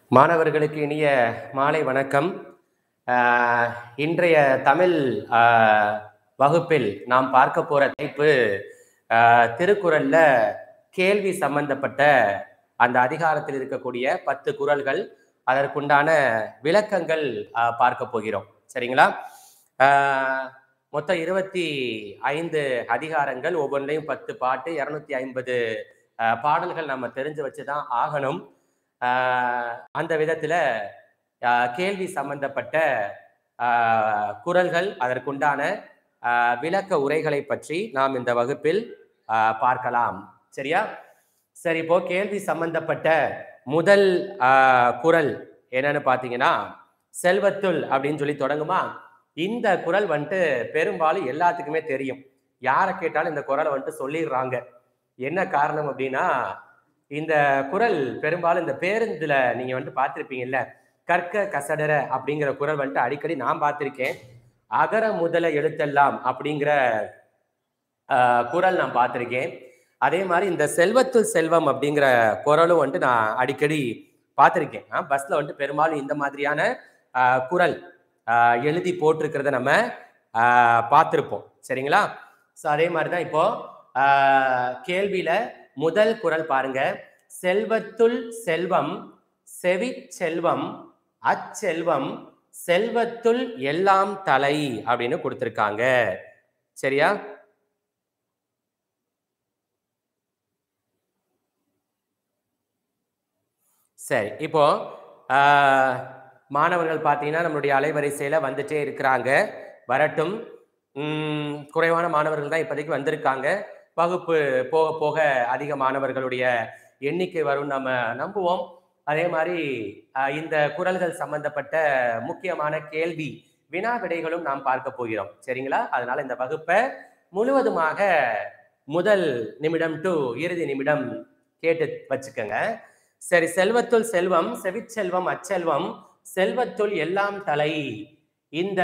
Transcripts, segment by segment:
மாணவர்களுக்கு இனிய மாலை வணக்கம் ஆஹ் இன்றைய தமிழ் ஆஹ் வகுப்பில் நாம் பார்க்க போற தலைப்பு ஆஹ் திருக்குறள்ல கேள்வி சம்பந்தப்பட்ட அந்த அதிகாரத்தில் இருக்கக்கூடிய பத்து குறள்கள் அதற்குண்டான விளக்கங்கள் ஆஹ் பார்க்க போகிறோம் சரிங்களா ஆஹ் மொத்தம் இருபத்தி ஐந்து அதிகாரங்கள் ஒவ்வொன்றிலையும் பத்து பாட்டு இரநூத்தி ஐம்பது பாடல்கள் நம்ம தெரிஞ்சு வச்சுதான் ஆகணும் ஆஹ் அந்த விதத்துல ஆஹ் கேள்வி சம்பந்தப்பட்ட ஆஹ் குறள்கள் அதற்குண்டான ஆஹ் விளக்க உரைகளை பற்றி நாம் இந்த வகுப்பில் ஆஹ் பார்க்கலாம் சரியா சரி இப்போ கேள்வி சம்பந்தப்பட்ட முதல் ஆஹ் குறள் என்னன்னு பார்த்தீங்கன்னா செல்வத்துள் அப்படின்னு சொல்லி தொடங்குமா இந்த குறள் வந்துட்டு பெரும்பாலும் எல்லாத்துக்குமே தெரியும் யாரை கேட்டாலும் இந்த குறளை வந்துட்டு சொல்லிடுறாங்க என்ன காரணம் அப்படின்னா இந்த குறள் பெரும்பாலும் இந்த பேருந்துல நீங்க வந்துட்டு பார்த்திருப்பீங்கல்ல கற்க கசடர அப்படிங்கிற குறள் வந்துட்டு அடிக்கடி நான் பார்த்திருக்கேன் அகர முதல எழுத்தெல்லாம் அப்படிங்கிற ஆஹ், குறள் நான் பார்த்திருக்கேன் அதே மாதிரி இந்த செல்வத்துள் செல்வம் அப்படிங்கிற குறளும் வந்துட்டு நான் அடிக்கடி பார்த்திருக்கேன் ஆஹ், பஸ்ல வந்துட்டு பெரும்பாலும் இந்த மாதிரியான ஆஹ், குறள் ஆஹ், எழுதி போட்டிருக்கிறத நம்ம ஆஹ், பார்த்திருப்போம் சரிங்களா ஸோ அதே மாதிரி தான் இப்போ ஆஹ், கேள்வியில முதல் குறள் பாருங்க செல்வத்துள் செல்வம் செவி செல்வம் அச்செல்வம் செல்வத்துள் எல்லாம் தலை அப்படின்னு கொடுத்திருக்காங்க சரியா சரி இப்போ ஆஹ், மாணவர்கள் பார்த்தீங்கன்னா நம்மளுடைய அலைவரிசையில் வந்துட்டே இருக்கிறாங்க வரட்டும் உம், குறைவான மாணவர்கள் தான் இப்போதைக்கு வந்திருக்காங்க வகுப்பு போக போக அதிக மாணவர்களுடைய எண்ணிக்கை வரும் நம்ம நம்புவோம் அதே மாதிரி ஆஹ், இந்த குறள்கள் சம்பந்தப்பட்ட முக்கியமான கேள்வி வினா விடைகளும் நாம் பார்க்க போகிறோம் சரிங்களா அதனால இந்த வகுப்பை முழுவதுமாக முதல் நிமிடம் டு இறுதி நிமிடம் கேட்டு வச்சுக்கோங்க சரி செல்வத்துள் செல்வம் செவிச்செல்வம் அச்செல்வம் செல்வத்துள் எல்லாம் தலை இந்த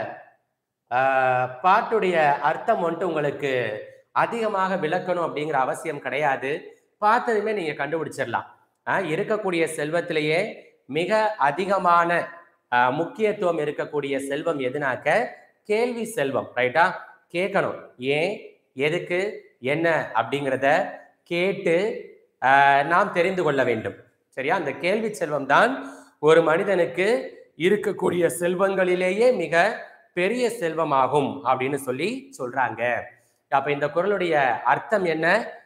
ஆஹ், பாட்டுடைய அர்த்தம் வந்துட்டு உங்களுக்கு அதிகமாக விளக்கணும் அப்படிங்கிற அவசியம் கிடையாது பார்த்ததுமே நீங்க கண்டுபிடிச்சிடலாம் ஆஹ், இருக்கக்கூடிய செல்வத்திலேயே மிக அதிகமான ஆஹ், முக்கியத்துவம் இருக்கக்கூடிய செல்வம் எதுனாக்க கேள்வி செல்வம் ரைட்டா கேட்கணும் ஏன் எதுக்கு என்ன அப்படிங்கிறத கேட்டு ஆஹ், நாம் தெரிந்து கொள்ள வேண்டும் சரியா அந்த கேள்வி செல்வம் தான் ஒரு மனிதனுக்கு இருக்கக்கூடிய செல்வங்களிலேயே மிக பெரிய செல்வமாகும் அப்படின்னு சொல்லி சொல்றாங்க அப்ப இந்த குறளுடைய அர்த்தம் என்ன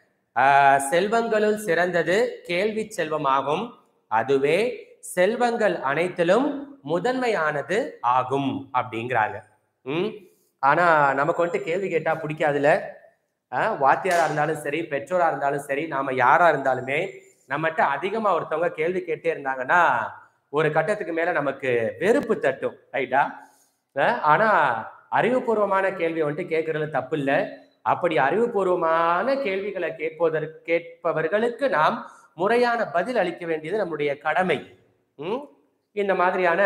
ஆஹ், செல்வங்களுள் சிறந்தது கேள்வி செல்வமாகும் அதுவே செல்வங்கள் அனைத்திலும் முதன்மையானது ஆகும் அப்படிங்கிறாங்க ம் ஆனா நமக்கு வந்துட்டு கேள்வி கேட்டா பிடிக்காதுல ஆஹ், வாத்தியாரா இருந்தாலும் சரி பெற்றோரா இருந்தாலும் சரி நாம யாரா இருந்தாலுமே நம்மகிட்ட அதிகமா ஒருத்தவங்க கேள்வி கேட்டே இருந்தாங்கன்னா ஒரு கட்டத்துக்கு மேல நமக்கு வெறுப்பு தட்டும் ரைட்டா அஹ் ஆனா அறிவுபூர்வமான கேள்வி வந்துட்டு கேட்கறது தப்பு இல்லை அப்படி அறிவுபூர்வமான கேள்விகளை கேட்பதற்கு கேட்பவர்களுக்கு நாம் முறையான பதில் அளிக்க வேண்டியது நம்முடைய கடமை ம்? இந்த மாதிரியான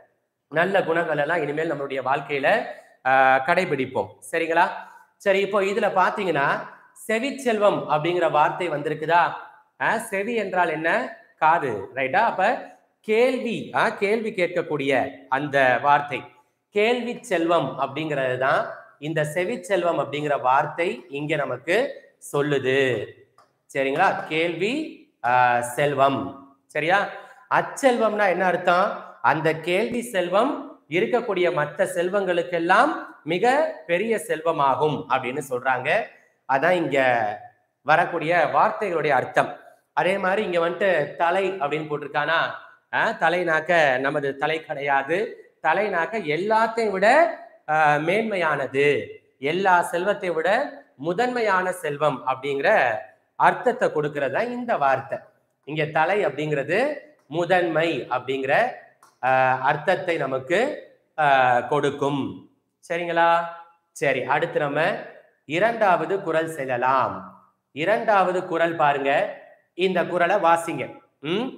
நல்ல குணங்கள் எல்லாம் இனிமேல் நம்மளுடைய வாழ்க்கையில ஆஹ், கடைபிடிப்போம் சரிங்களா சரி இப்போ இதுல பாத்தீங்கன்னா செவிச்செல்வம் அப்படிங்கிற வார்த்தை வந்திருக்குதா ஆஹ், செவி என்றால் என்ன காது ரைட்டா அப்ப கேள்வி ஆஹ், கேள்வி கேட்கக்கூடிய அந்த வார்த்தை கேள்வி செல்வம் அப்படிங்கிறது தான் இந்த செவி செல்வம் அப்படிங்கிற வார்த்தை இங்க நமக்கு சொல்லுது சரிங்களா கேள்வி ஆஹ், செல்வம் சரியா அச்செல்வம்னா என்ன அர்த்தம் அந்த கேள்வி செல்வம் இருக்கக்கூடிய மற்ற செல்வங்களுக்கெல்லாம் மிக பெரிய செல்வமாகும் அப்படின்னு சொல்றாங்க அதான் இங்க வரக்கூடிய வார்த்தைகளுடைய அர்த்தம் அதே மாதிரி இங்க வந்துட்டு தலை அப்படின்னு போட்டிருக்கானா ஆஹ், தலைனாக்க நமது தலை கிடையாது தலைனாக்க எல்லாத்தையும் விட ஆஹ், மேன்மையானது எல்லா செல்வத்தை விட முதன்மையான செல்வம் அப்படிங்கிற அர்த்தத்தை கொடுக்கறதா இந்த வார்த்தை இங்க தலை அப்படிங்கிறது முதன்மை அப்படிங்கிற ஆஹ், அர்த்தத்தை நமக்கு ஆஹ், கொடுக்கும் சரிங்களா சரி அடுத்து நம்ம இரண்டாவது குறள் செல்லலாம் இரண்டாவது குறள் பாருங்க இந்த குறளை வாசிங்க ம்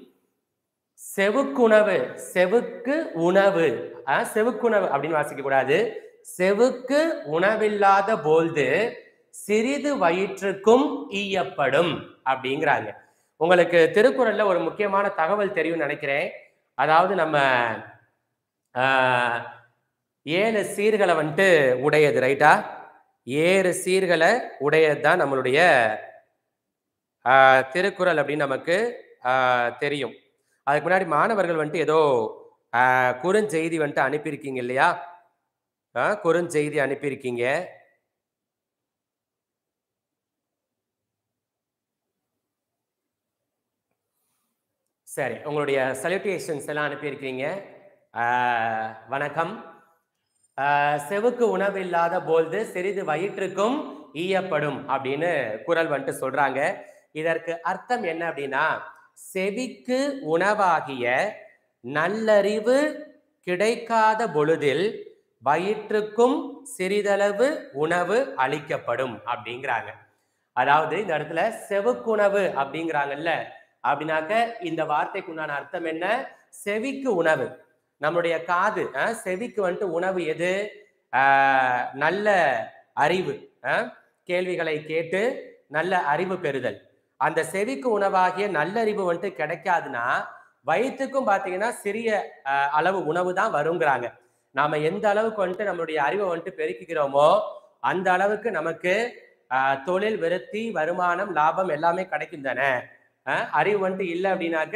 செவுக்குணவு செவுக்கு உணவு ஆஹ், செவுக்குணவு அப்படின்னு வாசிக்க கூடாது செவுக்கு உணவில்லாத போல்து சிறிது வயிற்றுக்கும் ஈயப்படும் அப்படிங்கிறாங்க உங்களுக்கு திருக்குறள்ல ஒரு முக்கியமான தகவல் தெரியும்னு நினைக்கிறேன் அதாவது நம்ம ஆஹ், ஏழு சீர்களை வந்துட்டு உடையது ரைட்டா ஏழு சீர்களை உடையது தான் நம்மளுடைய ஆஹ், திருக்குறள் அப்படின்னு நமக்கு ஆஹ், தெரியும் அதுக்கு முன்னாடி மாணவர்கள் வந்துட்டு ஏதோ ஆஹ், குறுஞ்செய்தி வந்துட்டு அனுப்பியிருக்கீங்க இல்லையா ஆஹ், குறுஞ்செய்தி அனுப்பியிருக்கீங்க சரி உங்களுடைய சல்யூட்டேஷன்ஸ் எல்லாம் அனுப்பியிருக்கீங்க ஆஹ், வணக்கம் ஆஹ், செவுக்கு உணவில்லாத போல்து சிறிது வயிற்றுக்கும் ஈயப்படும் அப்படின்னு குரல் வந்துட்டு சொல்றாங்க இதற்கு அர்த்தம் என்ன அப்படின்னா செவிக்கு உணவாகிய நல்லறிவு கிடைக்காத பொழுதில் வயிற்றுக்கும் சிறிதளவு உணவு அளிக்கப்படும் அப்படிங்கிறாங்க அதாவது இந்த இடத்துல செவுக்குணவு அப்படிங்கிறாங்கல்ல அப்படின்னாக்க இந்த வார்த்தைக்கு உண்டான அர்த்தம் என்ன செவிக்கு உணவு நம்மளுடைய காது அஹ், செவிக்கு வந்துட்டு உணவு எது ஆஹ், நல்ல அறிவு அஹ், கேள்விகளை கேட்டு நல்ல அறிவு பெறுதல் அந்த செவிக்கு உணவாகிய நல்லறிவு வந்துட்டு கிடைக்காதுன்னா வயிற்றுக்கும் பார்த்தீங்கன்னா சிறிய ஆஹ், அளவு உணவு தான் வருங்கிறாங்க நாம எந்த அளவுக்கு வந்துட்டு நம்மளுடைய அறிவை வந்துட்டு பெருக்கிக்கிறோமோ அந்த அளவுக்கு நமக்கு ஆஹ், தொழில் விருத்தி வருமானம் லாபம் எல்லாமே கிடைக்கும் தானே ஆஹ், அறிவு வந்துட்டு இல்லை அப்படின்னாக்க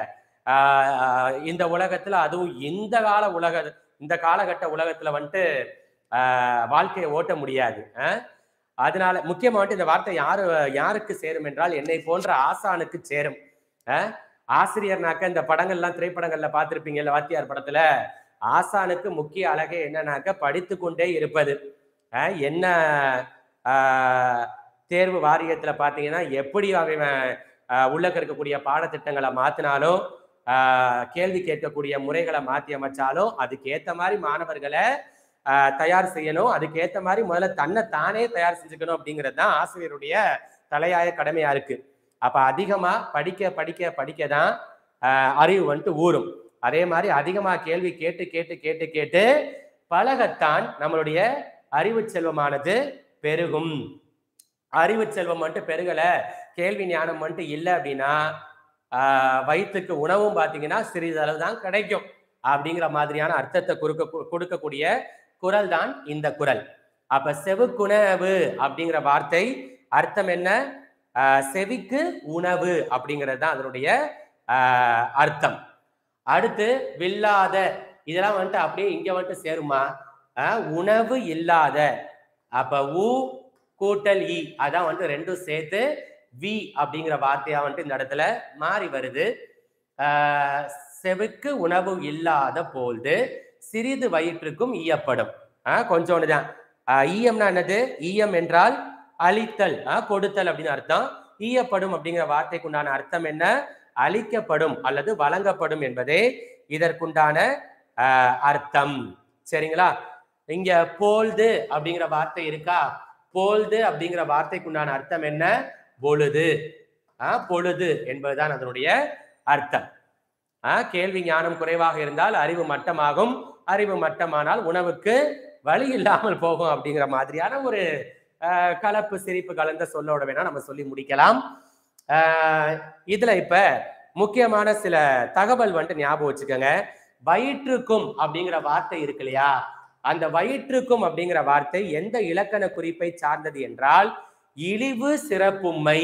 ஆஹ், இந்த உலகத்துல அதுவும் இந்த கால உலக இந்த காலகட்ட உலகத்துல வந்துட்டு ஆஹ், வாழ்க்கையை ஓட்ட முடியாது ஆஹ். அதனால முக்கியமா வந்துட்டு இந்த வார்த்தை யாரு யாருக்கு சேரும் என்றால் என்னை போன்ற ஆசானுக்கு சேரும் ஆஹ். ஆசிரியர்னாக்க இந்த படங்கள்லாம் திரைப்படங்கள்ல பார்த்திருப்பீங்கல்ல வாத்தியார் படத்துல ஆசானுக்கு முக்கிய அழகே என்னன்னாக்க படித்து கொண்டே இருப்பது ஆஹ், என்ன ஆஹ், தேர்வு வாரியத்துல பாத்தீங்கன்னா எப்படி அவன் ஆஹ், உள்ளக்க இருக்கக்கூடிய பாடத்திட்டங்களை மாத்தினாலும் ஆஹ், கேள்வி கேட்கக்கூடிய முறைகளை மாத்தி அமைச்சாலும் அதுக்கு ஏத்த மாதிரி மாணவர்களை ஆஹ், தயார் செய்யணும் அதுக்கு ஏத்த மாதிரி முதல்ல தன்னை தானே தயார் செஞ்சுக்கணும் அப்படிங்கிறது தான் ஆசிரியருடைய தலையாய கடமையா இருக்கு அப்ப அதிகமா படிக்க படிக்க படிக்க தான் ஆஹ், அறிவு வந்துட்டு ஊறும் அதே மாதிரி அதிகமா கேள்வி கேட்டு கேட்டு கேட்டு கேட்டு பழகத்தான் நம்மளுடைய அறிவு செல்வமானது பெருகும் அறிவு செல்வம் வந்துட்டு பெருகல கேள்வி ஞானம் வந்துட்டு இல்லை அப்படின்னா ஆஹ், வயிற்றுக்கு உணவும் பார்த்தீங்கன்னா சிறிதளவு தான் கிடைக்கும் அப்படிங்கிற மாதிரியான அர்த்தத்தை கொடுக்க கொடுக்கக்கூடிய குரல் தான் இந்த குரல் அப்ப செவுக்குணவு அப்படிங்கிற வார்த்தை அர்த்தம் என்ன ஆஹ், செவிக்கு உணவு அப்படிங்கிறது தான் அதனுடைய ஆஹ், அர்த்தம் அடுத்து வில்லாத இதெல்லாம் வந்துட்டு அப்படியே இங்க வந்துட்டு சேருமா ஆஹ், உணவு இல்லாத அப்ப உ கூட்டல் இ அதான் வந்துட்டு ரெண்டும் சேர்த்து வி அப்படிங்கிற வார்த்தையா வந்துட்டு இந்த இடத்துல மாறி வருது ஆஹ், செவுக்கு உணவு இல்லாத போல்து சிறிது வயிற்றுக்கும் ஈயப்படும் ஆஹ், கொஞ்சோண்டு தான் ஆஹ், ஈயம்னா என்னது ஈயம் என்றால் அழித்தல் ஆஹ், கொடுத்தல் அப்படின்னு அர்த்தம் ஈயப்படும் அப்படிங்கிற வார்த்தைக்கு உண்டான அர்த்தம் என்ன அளிக்கப்படும் அல்லது வழங்கப்படும் என்பதே இதற்குண்டான ஆஹ், அர்த்தம் சரிங்களா இங்க போல்து அப்படிங்கிற வார்த்தை இருக்கா போல்து அப்படிங்கிற வார்த்தைக்கு உண்டான அர்த்தம் என்ன பொழுது ஆஹ், பொழுது என்பதுதான் அதனுடைய அர்த்தம் ஆஹ், கேள்வி ஞானம் குறைவாக இருந்தால் அறிவு மட்டமாகும் அறிவு மட்டமானால் உணவுக்கு வழி இல்லாமல் போகும் அப்படிங்கிற மாதிரியான ஒரு ஆஹ், கலப்பு சிரிப்பு கலந்த சொல்லோட வேணா நம்ம சொல்லி முடிக்கலாம் ஆஹ், இதுல இப்ப முக்கியமான சில தகவல் வந்துட்டு ஞாபகம் வச்சுக்கோங்க வயிற்றுக்கும் அப்படிங்கிற வார்த்தை இருக்கு இல்லையா அந்த வயிற்றுக்கும் அப்படிங்கிற வார்த்தை எந்த இலக்கண குறிப்பை சார்ந்தது என்றால் இழிவு சிறப்புமை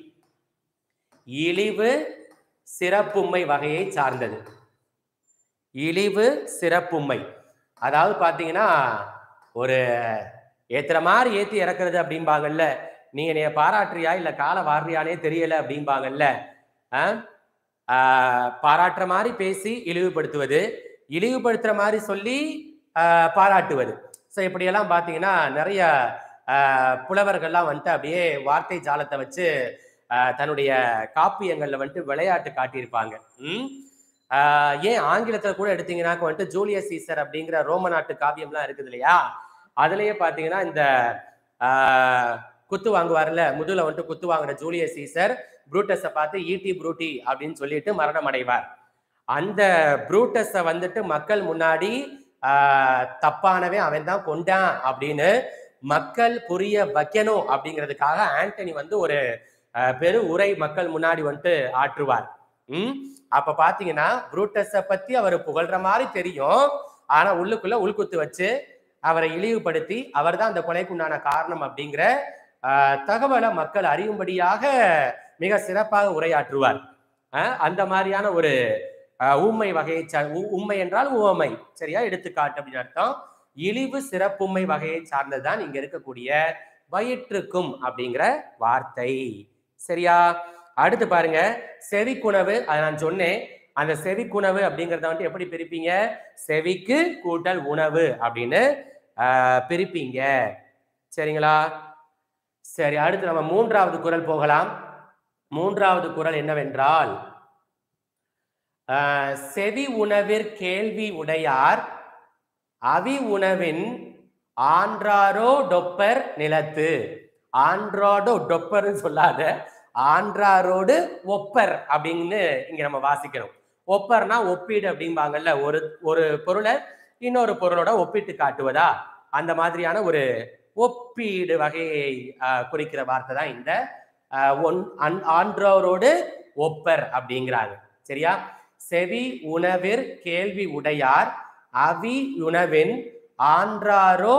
இழிவு சிறப்புமை வகையை சார்ந்தது இழிவு சிறப்புமை அதாவது பாத்தீங்கன்னா ஒரு ஏத்துற மாதிரி ஏத்தி இறக்குறது அப்படிம்பாங்கல்ல நீங்க என்னைய பாராட்டுறியா இல்ல காலை வாடுறியானே தெரியல அப்படிம்பாங்கல்ல ஆஹ்? ஆஹ், பாராட்டுற மாதிரி பேசி இழிவுபடுத்துவது இழிவுபடுத்துற மாதிரி சொல்லி ஆஹ், பாராட்டுவது ஸோ இப்படியெல்லாம் பார்த்தீங்கன்னா நிறைய ஆஹ், புலவர்கள்லாம் வந்துட்டு அப்படியே வார்த்தை ஜாலத்தை வச்சு ஆஹ், தன்னுடைய காப்பியங்கள்ல வந்துட்டு விளையாட்டு காட்டியிருப்பாங்க ம் ஆஹ், ஏன் ஆங்கிலத்துல கூட எடுத்தீங்கன்னாக்க வந்துட்டு ஜூலியஸ் சீசர் அப்படிங்கிற ரோம நாட்டு காவியம்லாம் இருக்குது இல்லையா அதுலயே பாத்தீங்கன்னா இந்த ஆஹ், குத்து வாங்குவார்ல முதுல வந்துட்டு குத்து வாங்குற ஜூலியஸ் சீசர் புரூட்டஸை பார்த்து ஈட்டி புரூட்டி அப்படின்னு சொல்லிட்டு மரணம் அடைவார் அந்த புரூட்டஸை வந்துட்டு மக்கள் முன்னாடி ஆஹ், தப்பானவன் அவன் தான் கொண்டான் அப்படின்னு மக்கள் புரிய வைக்கணும் அப்படிங்கிறதுக்காக ஆண்டனி வந்து ஒரு அஹ், பெரு உரை மக்கள் முன்னாடி வந்துட்டு ஆற்றுவார் ம் அப்ப பாத்தீங்கன்னா புரூட்டஸ பத்தி அவர் புகழ்ற மாதிரி தெரியும் ஆனா உள்ளுக்குள்ள உள்குத்து வச்சு அவரை இழிவுபடுத்தி அவர் தான் அந்த கொலைக்குண்டான காரணம் அப்படிங்கிற அஹ், தகவலை மக்கள் அறியும்படியாக மிக சிறப்பாக உரையாற்றுவார் அஹ், அந்த மாதிரியான ஒரு அஹ், ஊமை வகையை சா- உ- உண்மை என்றால் உவமை சரியா எடுத்துக்காட்டு அப்படின்னு அர்த்தம் இழிவு சிறப்புமை வகையை சார்ந்ததுதான் இங்க இருக்கக்கூடிய வயிற்றுக்கும் அப்படிங்கிற வார்த்தை சரியா அடுத்து பாருங்க செவிக்குணவு அதை நான் சொன்னேன் அந்த செவிக்குணவு அப்படிங்கறத வந்துட்டு எப்படி பிரிப்பீங்க செவிக்கு கூட்டல் உணவு அப்படின்னு ஆஹ், பிரிப்பீங்க சரிங்களா சரி அடுத்து நம்ம மூன்றாவது குறள் போகலாம் மூன்றாவது குறள் என்னவென்றால் ஆஹ், செவி உணவிற் கேள்வி உடையார் அவி உணவின் ஆன்றாரோ டொப்பர் நிலத்து ஆன்றாடோ டொப்பர்னு சொல்லாத ஆன்றாரோடு ஒப்பர் அப்படின்னு இங்க நம்ம வாசிக்கணும் ஒப்பர்னா ஒப்பீடு அப்படிம்பாங்கல்ல ஒரு ஒரு பொருளை இன்னொரு பொருளோட ஒப்பிட்டு காட்டுவதா அந்த மாதிரியான ஒரு ஒப்பீடு வகையை ஆஹ், குறிக்கிற வார்த்தை தான் இந்த ஆஹ், ஒன் அன்- ஆன்றோரோடு ஒப்பர் அப்படிங்கிறாங்க சரியா செவி உணவிற் கேள்வி உடையார் அவி உணவின் ஆன்றாரோ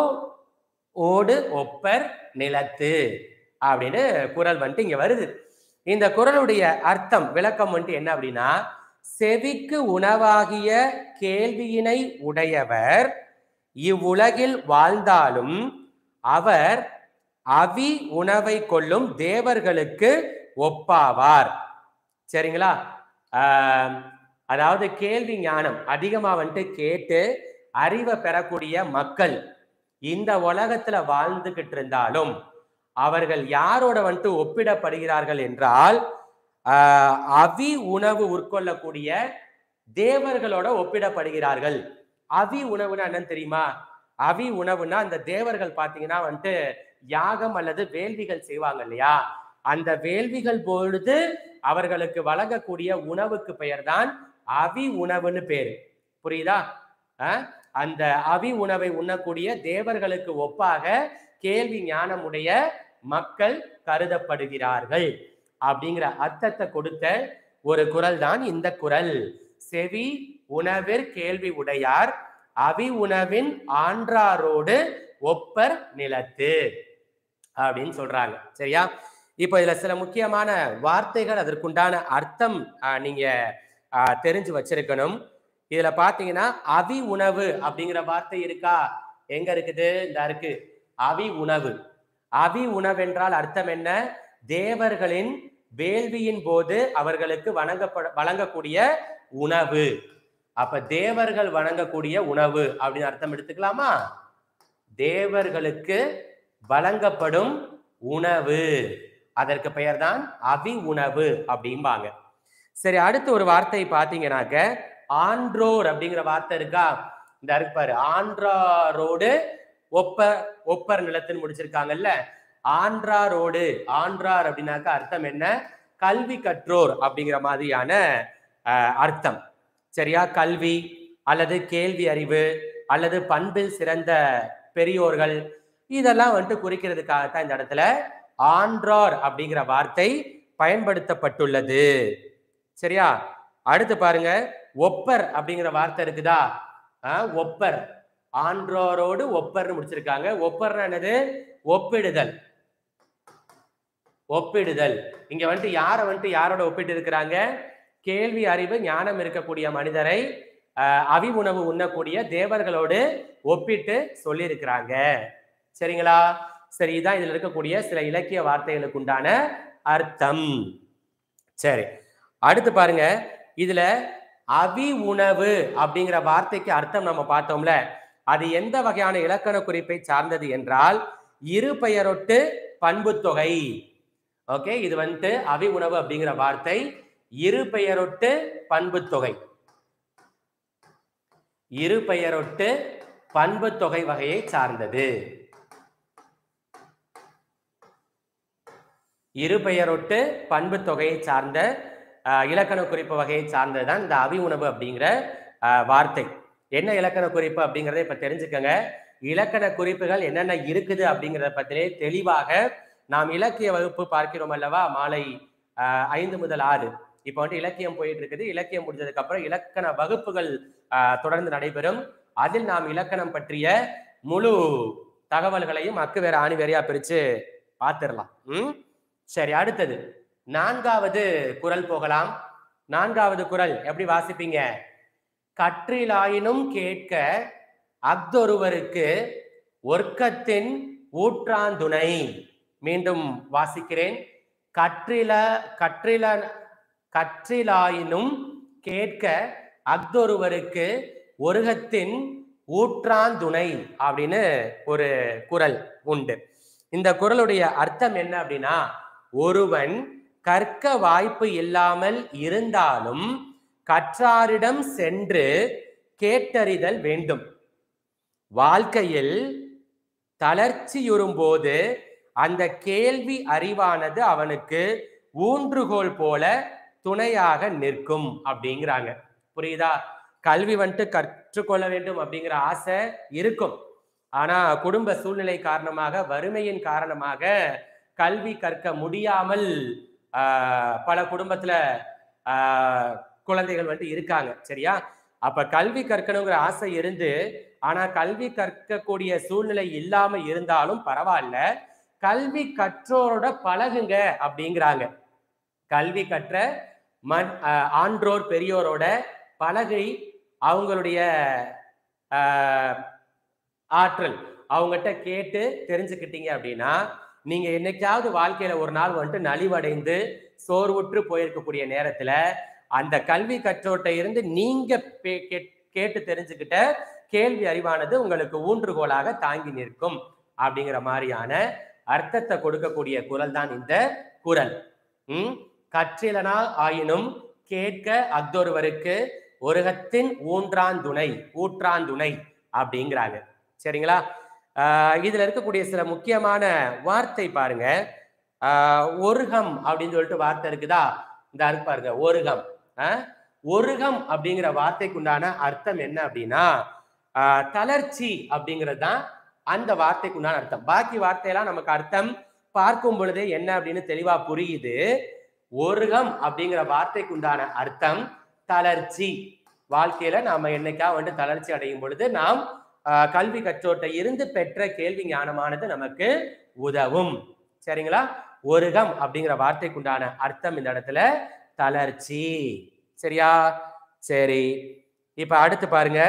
ஓடு ஒப்பர் நிலத்து அப்படின்னு குறள் வந்துட்டு இங்க வருது இந்த குறளுடைய அர்த்தம் விளக்கம் வந்துட்டு என்ன அப்படின்னா செவிக்கு உணவாகிய கேள்வியினை உடையவர் இவ்வுலகில் வாழ்ந்தாலும் அவர் அவி உணவை கொள்ளும் தேவர்களுக்கு ஒப்பாவார் சரிங்களா ஆஹ், அதாவது கேள்வி ஞானம் அதிகமா வந்துட்டு கேட்டு அறிவை பெறக்கூடிய மக்கள் இந்த உலகத்துல வாழ்ந்துகிட்டு இருந்தாலும் அவர்கள் யாரோட வந்துட்டு ஒப்பிடப்படுகிறார்கள் என்றால் ஆஹ், அவி உணவு உட்கொள்ளக்கூடிய தேவர்களோட ஒப்பிடப்படுகிறார்கள் அவி உணவுன்னா என்னன்னு தெரியுமா அவி உணவுனா அந்த தேவர்கள் பாத்தீங்கன்னா வந்துட்டு யாகம் அல்லது வேள்விகள் செய்வாங்க இல்லையா அந்த வேள்விகள் பொழுது அவர்களுக்கு வழங்கக்கூடிய உணவுக்கு பெயர்தான் அவி உணவுன்னு பேரு புரியுதா அஹ்? அந்த அவி உணவை உண்ணக்கூடிய தேவர்களுக்கு ஒப்பாக கேள்வி ஞானமுடைய மக்கள் கருதப்படுகிறார்கள் அப்படிங்கிற அர்த்தத்தை கொடுத்த ஒரு குறள் தான் இந்த குறள் செவி உணவிற் கேள்வி உடையார் அவி உணவின் ஆன்றாரோடு ஒப்பர் நிலத்து அப்படின்னு சொல்றாங்க சரியா இப்போ இதுல சில முக்கியமான வார்த்தைகள் அதற்குண்டான அர்த்தம் ஆஹ், நீங்க ஆஹ், தெரிஞ்சு வச்சிருக்கணும் இதுல பாத்தீங்கன்னா அவி உணவு அப்படிங்கிற வார்த்தை இருக்கா எங்க இருக்குது இந்த இருக்கு அவி உணவு அவி உணவு என்றால் அர்த்தம் என்ன தேவர்களின் வேள்வியின் போது அவர்களுக்கு வழங்கப்பட வழங்கக்கூடிய உணவு அப்ப தேவர்கள் வழங்கக்கூடிய உணவு அப்படின்னு அர்த்தம் எடுத்துக்கலாமா தேவர்களுக்கு வழங்கப்படும் உணவு அதற்கு பெயர்தான் அவி உணவு அப்படிம்பாங்க சரி அடுத்து ஒரு வார்த்தை பார்த்தீங்கன்னாக்க ஆன்றோர் அப்படிங்கிற வார்த்தை இருக்கா இந்த இருக்கு பாரு ஆன்றாரோடு ஒப்ப ஒப்பர் நிலத்துன்னு முடிச்சிருக்காங்கல்ல ஆன்றாரோடு ஆன்றார் அப்படின்னாக்க அர்த்தம் என்ன கல்வி கற்றோர் அப்படிங்கிற மாதிரியான அஹ், அர்த்தம் சரியா கல்வி அல்லது கேள்வி அறிவு அல்லது பண்பில் சிறந்த பெரியோர்கள் இதெல்லாம் வந்துட்டு குறிக்கிறதுக்காகத்தான் இந்த இடத்துல ஆன்றார் அப்படிங்கிற வார்த்தை பயன்படுத்தப்பட்டுள்ளது சரியா அடுத்து பாருங்க ஒப்பர் அப்படிங்கிற வார்த்தை இருக்குதா ஆஹ், ஒப்பர் ஆன்றோரோடு ஒப்பர்னு முடிச்சிருக்காங்க ஒப்பர்னா என்னது ஒப்பிடுதல் ஒப்பிடுதல் இங்க வந்துட்டு யாரை வந்துட்டு யாரோட ஒப்பிட்டு இருக்கிறாங்க கேள்வி அறிவு ஞானம் இருக்கக்கூடிய மனிதரை ஆஹ், அவி உணவு உண்ணக்கூடிய தேவர்களோடு ஒப்பிட்டு சொல்லியிருக்கிறாங்க சரிங்களா சரி இதான் இதுல இருக்கக்கூடிய சில இலக்கிய வார்த்தைகளுக்கு உண்டான அர்த்தம் சரி அடுத்து பாருங்க இதுல அவி உணவு அப்படிங்கிற வார்த்தைக்கு அர்த்தம் நம்ம பார்த்தோம்ல அது எந்த வகையான இலக்கண குறிப்பை சார்ந்தது என்றால் இரு பெயரொட்டு பண்பு தொகை ஓகே இது வந்துட்டு அவி உணவு அப்படிங்கிற வார்த்தை இரு பெயரொட்டு பண்பு தொகை இரு பெயரொட்டு பண்பு தொகை வகையை சார்ந்தது இரு பெயரொட்டு பண்பு தொகையை சார்ந்த ஆஹ், இலக்கண குறிப்பு வகையை சார்ந்ததுதான் இந்த அவி உணவு அப்படிங்கிற ஆஹ், வார்த்தை என்ன இலக்கண குறிப்பு அப்படிங்கிறத இப்ப தெரிஞ்சுக்கங்க இலக்கண குறிப்புகள் என்னென்ன இருக்குது அப்படிங்கிறத பத்திலே தெளிவாக நாம் இலக்கிய வகுப்பு பார்க்கிறோம் அல்லவா மாலை ஆஹ், ஐந்து முதல் ஆறு இப்போ வந்து இலக்கியம் போயிட்டு இருக்குது இலக்கியம் முடிஞ்சதுக்கு அப்புறம் இலக்கண வகுப்புகள் ஆஹ், தொடர்ந்து நடைபெறும் அதில் நாம் இலக்கணம் பற்றிய முழு தகவல்களையும் அக்கு வேற ஆணி வேறையா பிரிச்சு பார்த்துடலாம் ம் சரி அடுத்தது நான்காவது குரல் போகலாம் நான்காவது குரல் எப்படி வாசிப்பீங்க கற்றிலாயினும் கேட்க அஃதொருவருக்கு ஒர்க்கத்தின் ஊற்றாந்துணை மீண்டும் வாசிக்கிறேன் கற்றில கற்றில கற்றிலாயினும் கேட்க அஃதொருவருக்கு ஒருகத்தின் ஊற்றாந்துணை அப்படின்னு ஒரு குரல் உண்டு இந்த குரலுடைய அர்த்தம் என்ன அப்படின்னா ஒருவன் கற்க வாய்ப்பு இல்லாமல் இருந்தாலும் கற்றாரிடம் சென்று கேட்டறிதல் வேண்டும் வாழ்க்கையில் தளர்ச்சியுறும்போது அந்த கேள்வி அறிவானது அவனுக்கு ஊன்றுகோல் போல துணையாக நிற்கும் அப்படிங்கிறாங்க புரியுதா கல்வி வந்துட்டு கற்றுக்கொள்ள வேண்டும் அப்படிங்கிற ஆசை இருக்கும் ஆனா குடும்ப சூழ்நிலை காரணமாக வறுமையின் காரணமாக கல்வி கற்க முடியாமல் ஆஹ், பல குடும்பத்துல ஆஹ், குழந்தைகள் வந்துட்டு இருக்காங்க சரியா அப்ப கல்வி கற்கணுங்கிற ஆசை இருந்து ஆனா கல்வி கற்கக்கூடிய சூழ்நிலை இல்லாம இருந்தாலும் பரவாயில்ல கல்வி கற்றோரோட பழகுங்க அப்படிங்கிறாங்க கல்வி கற்ற மண் ஆஹ், ஆன்றோர் பெரியோரோட பழகி அவங்களுடைய ஆஹ், ஆற்றல் அவங்ககிட்ட கேட்டு தெரிஞ்சுக்கிட்டீங்க அப்படின்னா நீங்க என்னைக்காவது வாழ்க்கையில ஒரு நாள் வந்துட்டு நலிவடைந்து சோர்வுற்று போயிருக்கக்கூடிய நேரத்துல அந்த கல்வி கற்றோட்ட இருந்து நீங்க பே- கே- கேட்டு தெரிஞ்சுக்கிட்ட கேள்வி அறிவானது உங்களுக்கு ஊன்றுகோலாக தாங்கி நிற்கும் அப்படிங்கிற மாதிரியான அர்த்தத்தை கொடுக்கக்கூடிய குரல் தான் இந்த குரல் ம் கற்றிலனால் ஆயினும் கேட்க அஃதொருவருக்கு ஒருகத்தின் ஊன்றாந்துணை ஊற்றாந்துணை அப்படிங்கிறாங்க சரிங்களா ஆஹ் இதுல இருக்கக்கூடிய சில முக்கியமான வார்த்தை பாருங்க ஆஹ் ஒருகம் அப்படின்னு சொல்லிட்டு வார்த்தை இருக்குதா இந்த இருக்கு பாருங்க ஒருகம் ஆஹ் ஒருகம் அப்படிங்கிற வார்த்தைக்கு உண்டான அர்த்தம் என்ன அப்படின்னா ஆஹ் தளர்ச்சி அப்படிங்கிறது தான் அந்த வார்த்தைக்கு உண்டான அர்த்தம் பாக்கி வார்த்தையெல்லாம் நமக்கு அர்த்தம் பார்க்கும் பொழுதே என்ன அப்படின்னு தெளிவா புரியுது ஒருகம் அப்படிங்கிற வார்த்தைக்கு உண்டான அர்த்தம் தளர்ச்சி வாழ்க்கையில நாம என்னைக்கா வந்து தளர்ச்சி அடையும் பொழுது நாம் ஆஹ், கல்வி கற்றோட்ட இருந்து பெற்ற கேள்வி ஞானமானது நமக்கு உதவும் சரிங்களா ஒருகம் அப்படிங்கிற வார்த்தைக்கு உண்டான அர்த்தம் இந்த இடத்துல தளர்ச்சி சரியா சரி இப்ப அடுத்து பாருங்க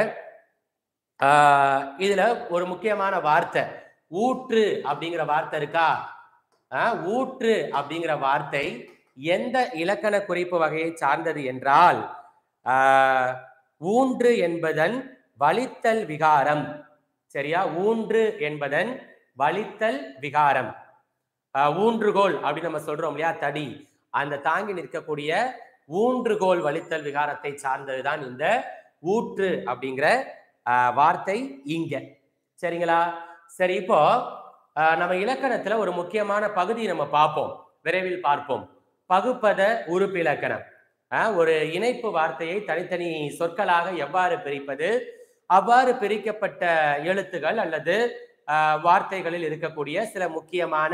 ஆஹ், இதுல ஒரு முக்கியமான வார்த்தை ஊற்று அப்படிங்கிற வார்த்தை இருக்கா ஆஹ், ஊற்று அப்படிங்கிற வார்த்தை எந்த இலக்கண குறிப்பு வகையை சார்ந்தது என்றால் ஆஹ், ஊன்று என்பதன் வலித்தல் விகாரம் சரியா ஊன்று என்பதன் வலித்தல் விகாரம் ஆஹ், ஊன்றுகோல் அப்படின்னு நம்ம சொல்றோம் இல்லையா தடி அந்த தாங்கி நிற்கக்கூடிய ஊன்றுகோல் வலித்தல் விகாரத்தை சார்ந்ததுதான் இந்த ஊற்று அப்படிங்கிற ஆஹ், வார்த்தை இங்க சரிங்களா சரி இப்போ ஆஹ், நம்ம இலக்கணத்துல ஒரு முக்கியமான பகுதி நம்ம பார்ப்போம் விரைவில் பார்ப்போம் பகுப்பத உறுப்பிலக்கணம் ஆஹ், ஒரு இணைப்பு வார்த்தையை தனித்தனி சொற்களாக எவ்வாறு பிரிப்பது அவ்வாறு பிரிக்கப்பட்ட எழுத்துகள் அல்லது ஆஹ், வார்த்தைகளில் இருக்கக்கூடிய சில முக்கியமான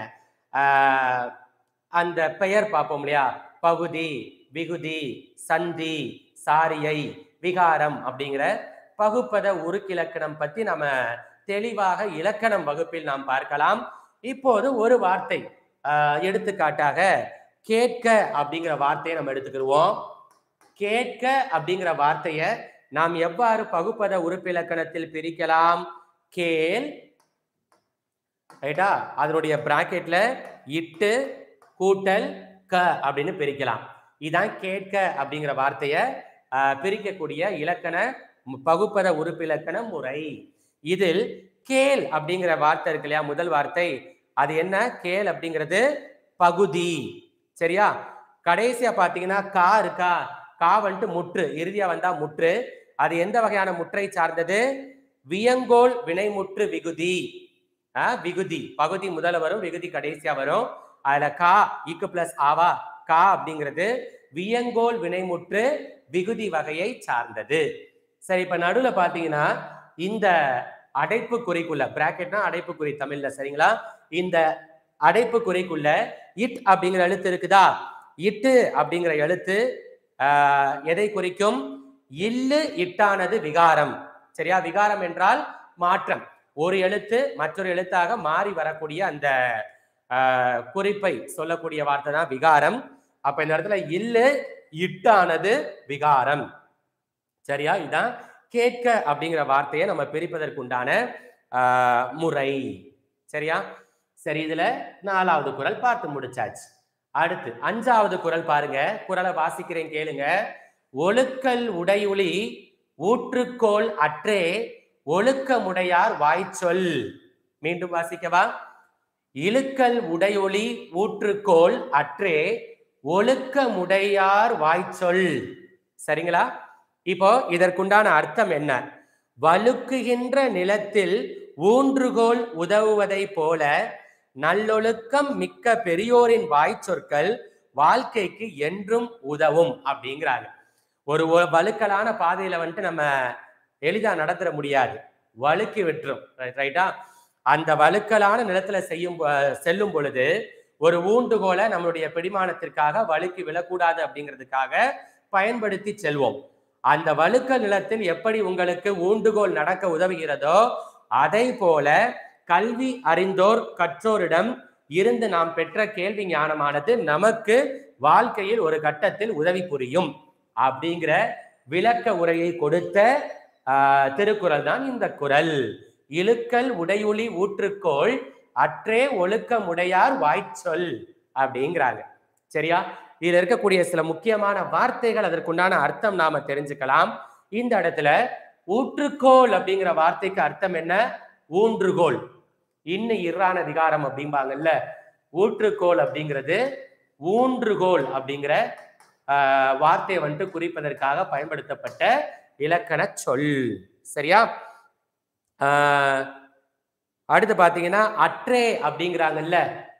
ஆஹ், அந்த பெயர் பார்ப்போம் இல்லையா பகுதி விகுதி சந்தி சாரியை விகாரம் அப்படிங்கிற பகுப்பத உருக்கிலக்கணம் பத்தி நம்ம தெளிவாக இலக்கணம் வகுப்பில் நாம் பார்க்கலாம் இப்போது ஒரு வார்த்தை ஆஹ், எடுத்துக்காட்டாக கேட்க அப்படிங்கிற வார்த்தையை நம்ம எடுத்துக்கிடுவோம் கேட்க அப்படிங்கிற வார்த்தையை நாம் எவ்வாறு பகுப்பத உறுப்பிலக்கணத்தில் பிரிக்கலாம் கேள் ரைட்டா அதனுடைய பிராக்கெட்ல இட்டு கூட்டல் க அப்படின்னு பிரிக்கலாம் இதான் கேட்க அப்படிங்கிற வார்த்தையை ஆஹ், பிரிக்கக்கூடிய இலக்கண மு- பகுப்பத உறுப்பிலக்கண முறை இதில் கேள் அப்படிங்கிற வார்த்தை இருக்கு இல்லையா முதல் வார்த்தை அது என்ன கேள் அப்படிங்கிறது பகுதி சரியா கடைசியா பாத்தீங்கன்னா கா இருக்கா கா வந்துட்டு முற்று இறுதியா வந்தா முற்று அது எந்த வகையான முற்றை சார்ந்தது வியங்கோல் வினைமுற்று விகுதி ஆஹ் விகுதி பகுதி முதல்ல வரும் விகுதி கடைசியா வரும் அதுல கா இக்கு பிளஸ் ஆவா கா அப்படிங்கிறது வியங்கோல் வினைமுற்று விகுதி வகையை சார்ந்தது சரி இப்ப நடுவுல பாத்தீங்கன்னா இந்த அடைப்பு குறிக்குள்ள பிராக்கெட்னா அடைப்பு குறி தமிழ்ல சரிங்களா இந்த அடைப்பு குறிக்குள்ள இட் அப்படிங்கிற எழுத்து இருக்குதா இட்டு அப்படிங்கிற எழுத்து ஆஹ், எதை குறிக்கும் இல்லு இட்டானது விகாரம் சரியா விகாரம் என்றால் மாற்றம் ஒரு எழுத்து மற்றொரு எழுத்தாக மாறி வரக்கூடிய அந்த ஆஹ், குறிப்பை சொல்லக்கூடிய வார்த்தை தான் விகாரம் அப்ப இந்த இடத்துல இல்லு இட்டானது விகாரம் சரியா இதுதான் கேட்க அப்படிங்கிற வார்த்தையை நம்ம பிரிப்பதற்குண்டான ஆஹ், முறை சரியா சரி இதுல நாலாவது குறள் பார்த்து முடிச்சாச்சு அடுத்து அஞ்சாவது குறள் பாருங்க குறளை வாசிக்கிறேன் கேளுங்க ஒழுக்கல் உடையுளி ஊற்றுக்கோள் அற்றே ஒழுக்கமுடையார் வாய்ச்சொல் மீண்டும் வாசிக்கவா இழுக்கல் உடையொளி ஊற்றுக்கோள் அற்றே ஒழுக்கமுடையார் வாய்ச்சொல் சரிங்களா இப்போ இதற்குண்டான அர்த்தம் என்ன வழுக்குகின்ற நிலத்தில் ஊன்றுகோல் உதவுவதை போல நல்லொழுக்கம் மிக்க பெரியோரின் வாய்ச்சொற்கள் வாழ்க்கைக்கு என்றும் உதவும் அப்படிங்கிறாங்க ஒரு ஒ- வழுக்கலான பாதையில வந்துட்டு நம்ம எளிதா நடந்துட முடியாது வழுக்கி விட்டுரும் ரைட்டா அந்த வழுக்கலான நிலத்துல செய்யும் பொ- செல்லும் பொழுது ஒரு ஊண்டுகோலை நம்மளுடைய பிடிமானத்திற்காக வழுக்கி விழக்கூடாது அப்படிங்கிறதுக்காக பயன்படுத்தி செல்வோம் அந்த வழுக்க நிலத்தில் எப்படி உங்களுக்கு ஊண்டுகோல் நடக்க உதவுகிறதோ அதை போல கல்வி அறிந்தோர் கற்றோரிடம் இருந்து நாம் பெற்ற கேள்வி ஞானமானது நமக்கு வாழ்க்கையில் ஒரு கட்டத்தில் உதவி புரியும் அப்படிங்கிற விளக்க உரையை கொடுத்த ஆஹ், திருக்குறள் தான் இந்த குறள் இழுக்கல் உடையுளி ஊற்றுக்கோள் அற்றே ஒழுக்கமுடையார் வாய்ச்சொல் அப்படிங்கிறாங்க சரியா இதுல இருக்கக்கூடிய சில முக்கியமான வார்த்தைகள் அதற்குண்டான அர்த்தம் நாம தெரிஞ்சுக்கலாம் இந்த இடத்துல ஊற்றுக்கோள் அப்படிங்கிற வார்த்தைக்கு அர்த்தம் என்ன ஊன்றுகோல் இன்னும் இறான விகாரம் அப்படிம்பாங்கல்ல ஊற்றுக்கோள் அப்படிங்கிறது ஊன்றுகோல் அப்படிங்கிற ஆஹ், வார்த்தையை வந்துட்டு குறிப்பதற்காக பயன்படுத்தப்பட்ட இலக்கண சொல் சரியா ஆஹ், அடுத்து பாத்தீங்கன்னா அற்றே அப்படிங்கிறாங்கல்ல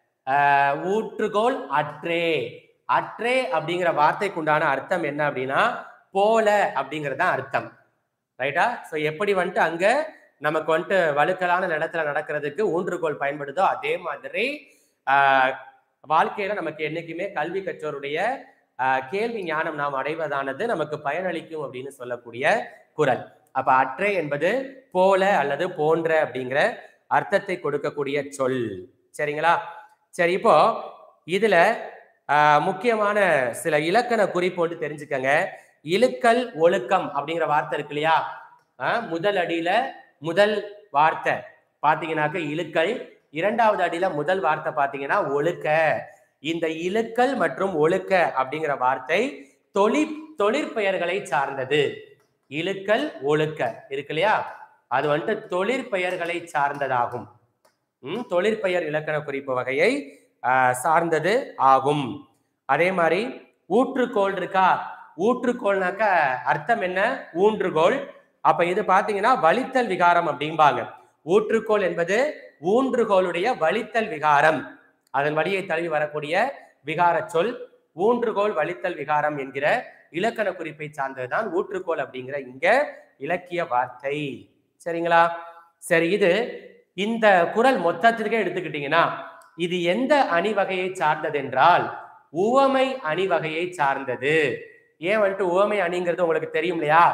ஆஹ், ஊற்றுகோல் அற்றே அற்றே அப்படிங்கிற வார்த்தைக்கு உண்டான அர்த்தம் என்ன அப்படின்னா போல அப்படிங்கிறது தான் அர்த்தம் ரைட்டா ஸோ எப்படி வந்துட்டு அங்க நமக்கு வந்துட்டு வழுக்கலான நிலத்துல நடக்கிறதுக்கு ஊன்றுகோல் பயன்படுதோ அதே மாதிரி ஆஹ், வாழ்க்கையில நமக்கு என்னைக்குமே கல்வி கற்றோருடைய ஆஹ், கேள்வி ஞானம் நாம் அடைவதானது நமக்கு பயனளிக்கும் அப்படின்னு சொல்லக்கூடிய குறள் அப்ப அற்றே என்பது போல அல்லது போன்ற அப்படிங்கிற அர்த்தத்தை கொடுக்கக்கூடிய சொல் சரிங்களா சரி இப்போ இதுல ஆஹ், முக்கியமான சில இலக்கண குறிப்பு வந்து தெரிஞ்சுக்கங்க இழுக்கல் ஒழுக்கம் அப்படிங்கிற வார்த்தை இருக்கு இல்லையா ஆஹ், முதல் அடியில முதல் வார்த்தை பாத்தீங்கன்னாக்க இழுக்கல் இரண்டாவது அடியில முதல் வார்த்தை பாத்தீங்கன்னா ஒழுக்க இந்த இழுக்கல் மற்றும் ஒழுக்க அப்படிங்கிற வார்த்தை தொழிற் தொழிற்பெயர்களை சார்ந்தது இழுக்கல் ஒழுக்க இருக்கு இல்லையா அது வந்துட்டு தொழிற்பெயர்களை சார்ந்ததாகும் ம், தொழிற்பெயர் இலக்கண குறிப்பு வகையை ஆஹ், சார்ந்தது ஆகும் அதே மாதிரி ஊற்றுக்கோள் இருக்கா ஊற்றுக்கோள்னாக்க அர்த்தம் என்ன ஊன்றுகோல் அப்ப இது பாத்தீங்கன்னா வலித்தல் விகாரம் அப்படிம்பாங்க ஊற்றுக்கோள் என்பது ஊன்றுகோளுடைய வலித்தல் விகாரம் அதன் வழியை தழுவி வரக்கூடிய விகார சொல் ஊன்றுகோல் வலித்தல் விகாரம் என்கிற இலக்கண குறிப்பை சார்ந்ததுதான் ஊற்றுக்கோள் அப்படிங்கிற இங்க இலக்கிய வார்த்தை சரிங்களா சரி இது இந்த குறள் மொத்தத்திற்கே எடுத்துக்கிட்டீங்கன்னா இது எந்த அணிவகையை சார்ந்தது என்றால் உவமை அணிவகையை சார்ந்தது ஏன் வந்துட்டு உவமை அணிங்கிறது உங்களுக்கு தெரியும் இல்லையா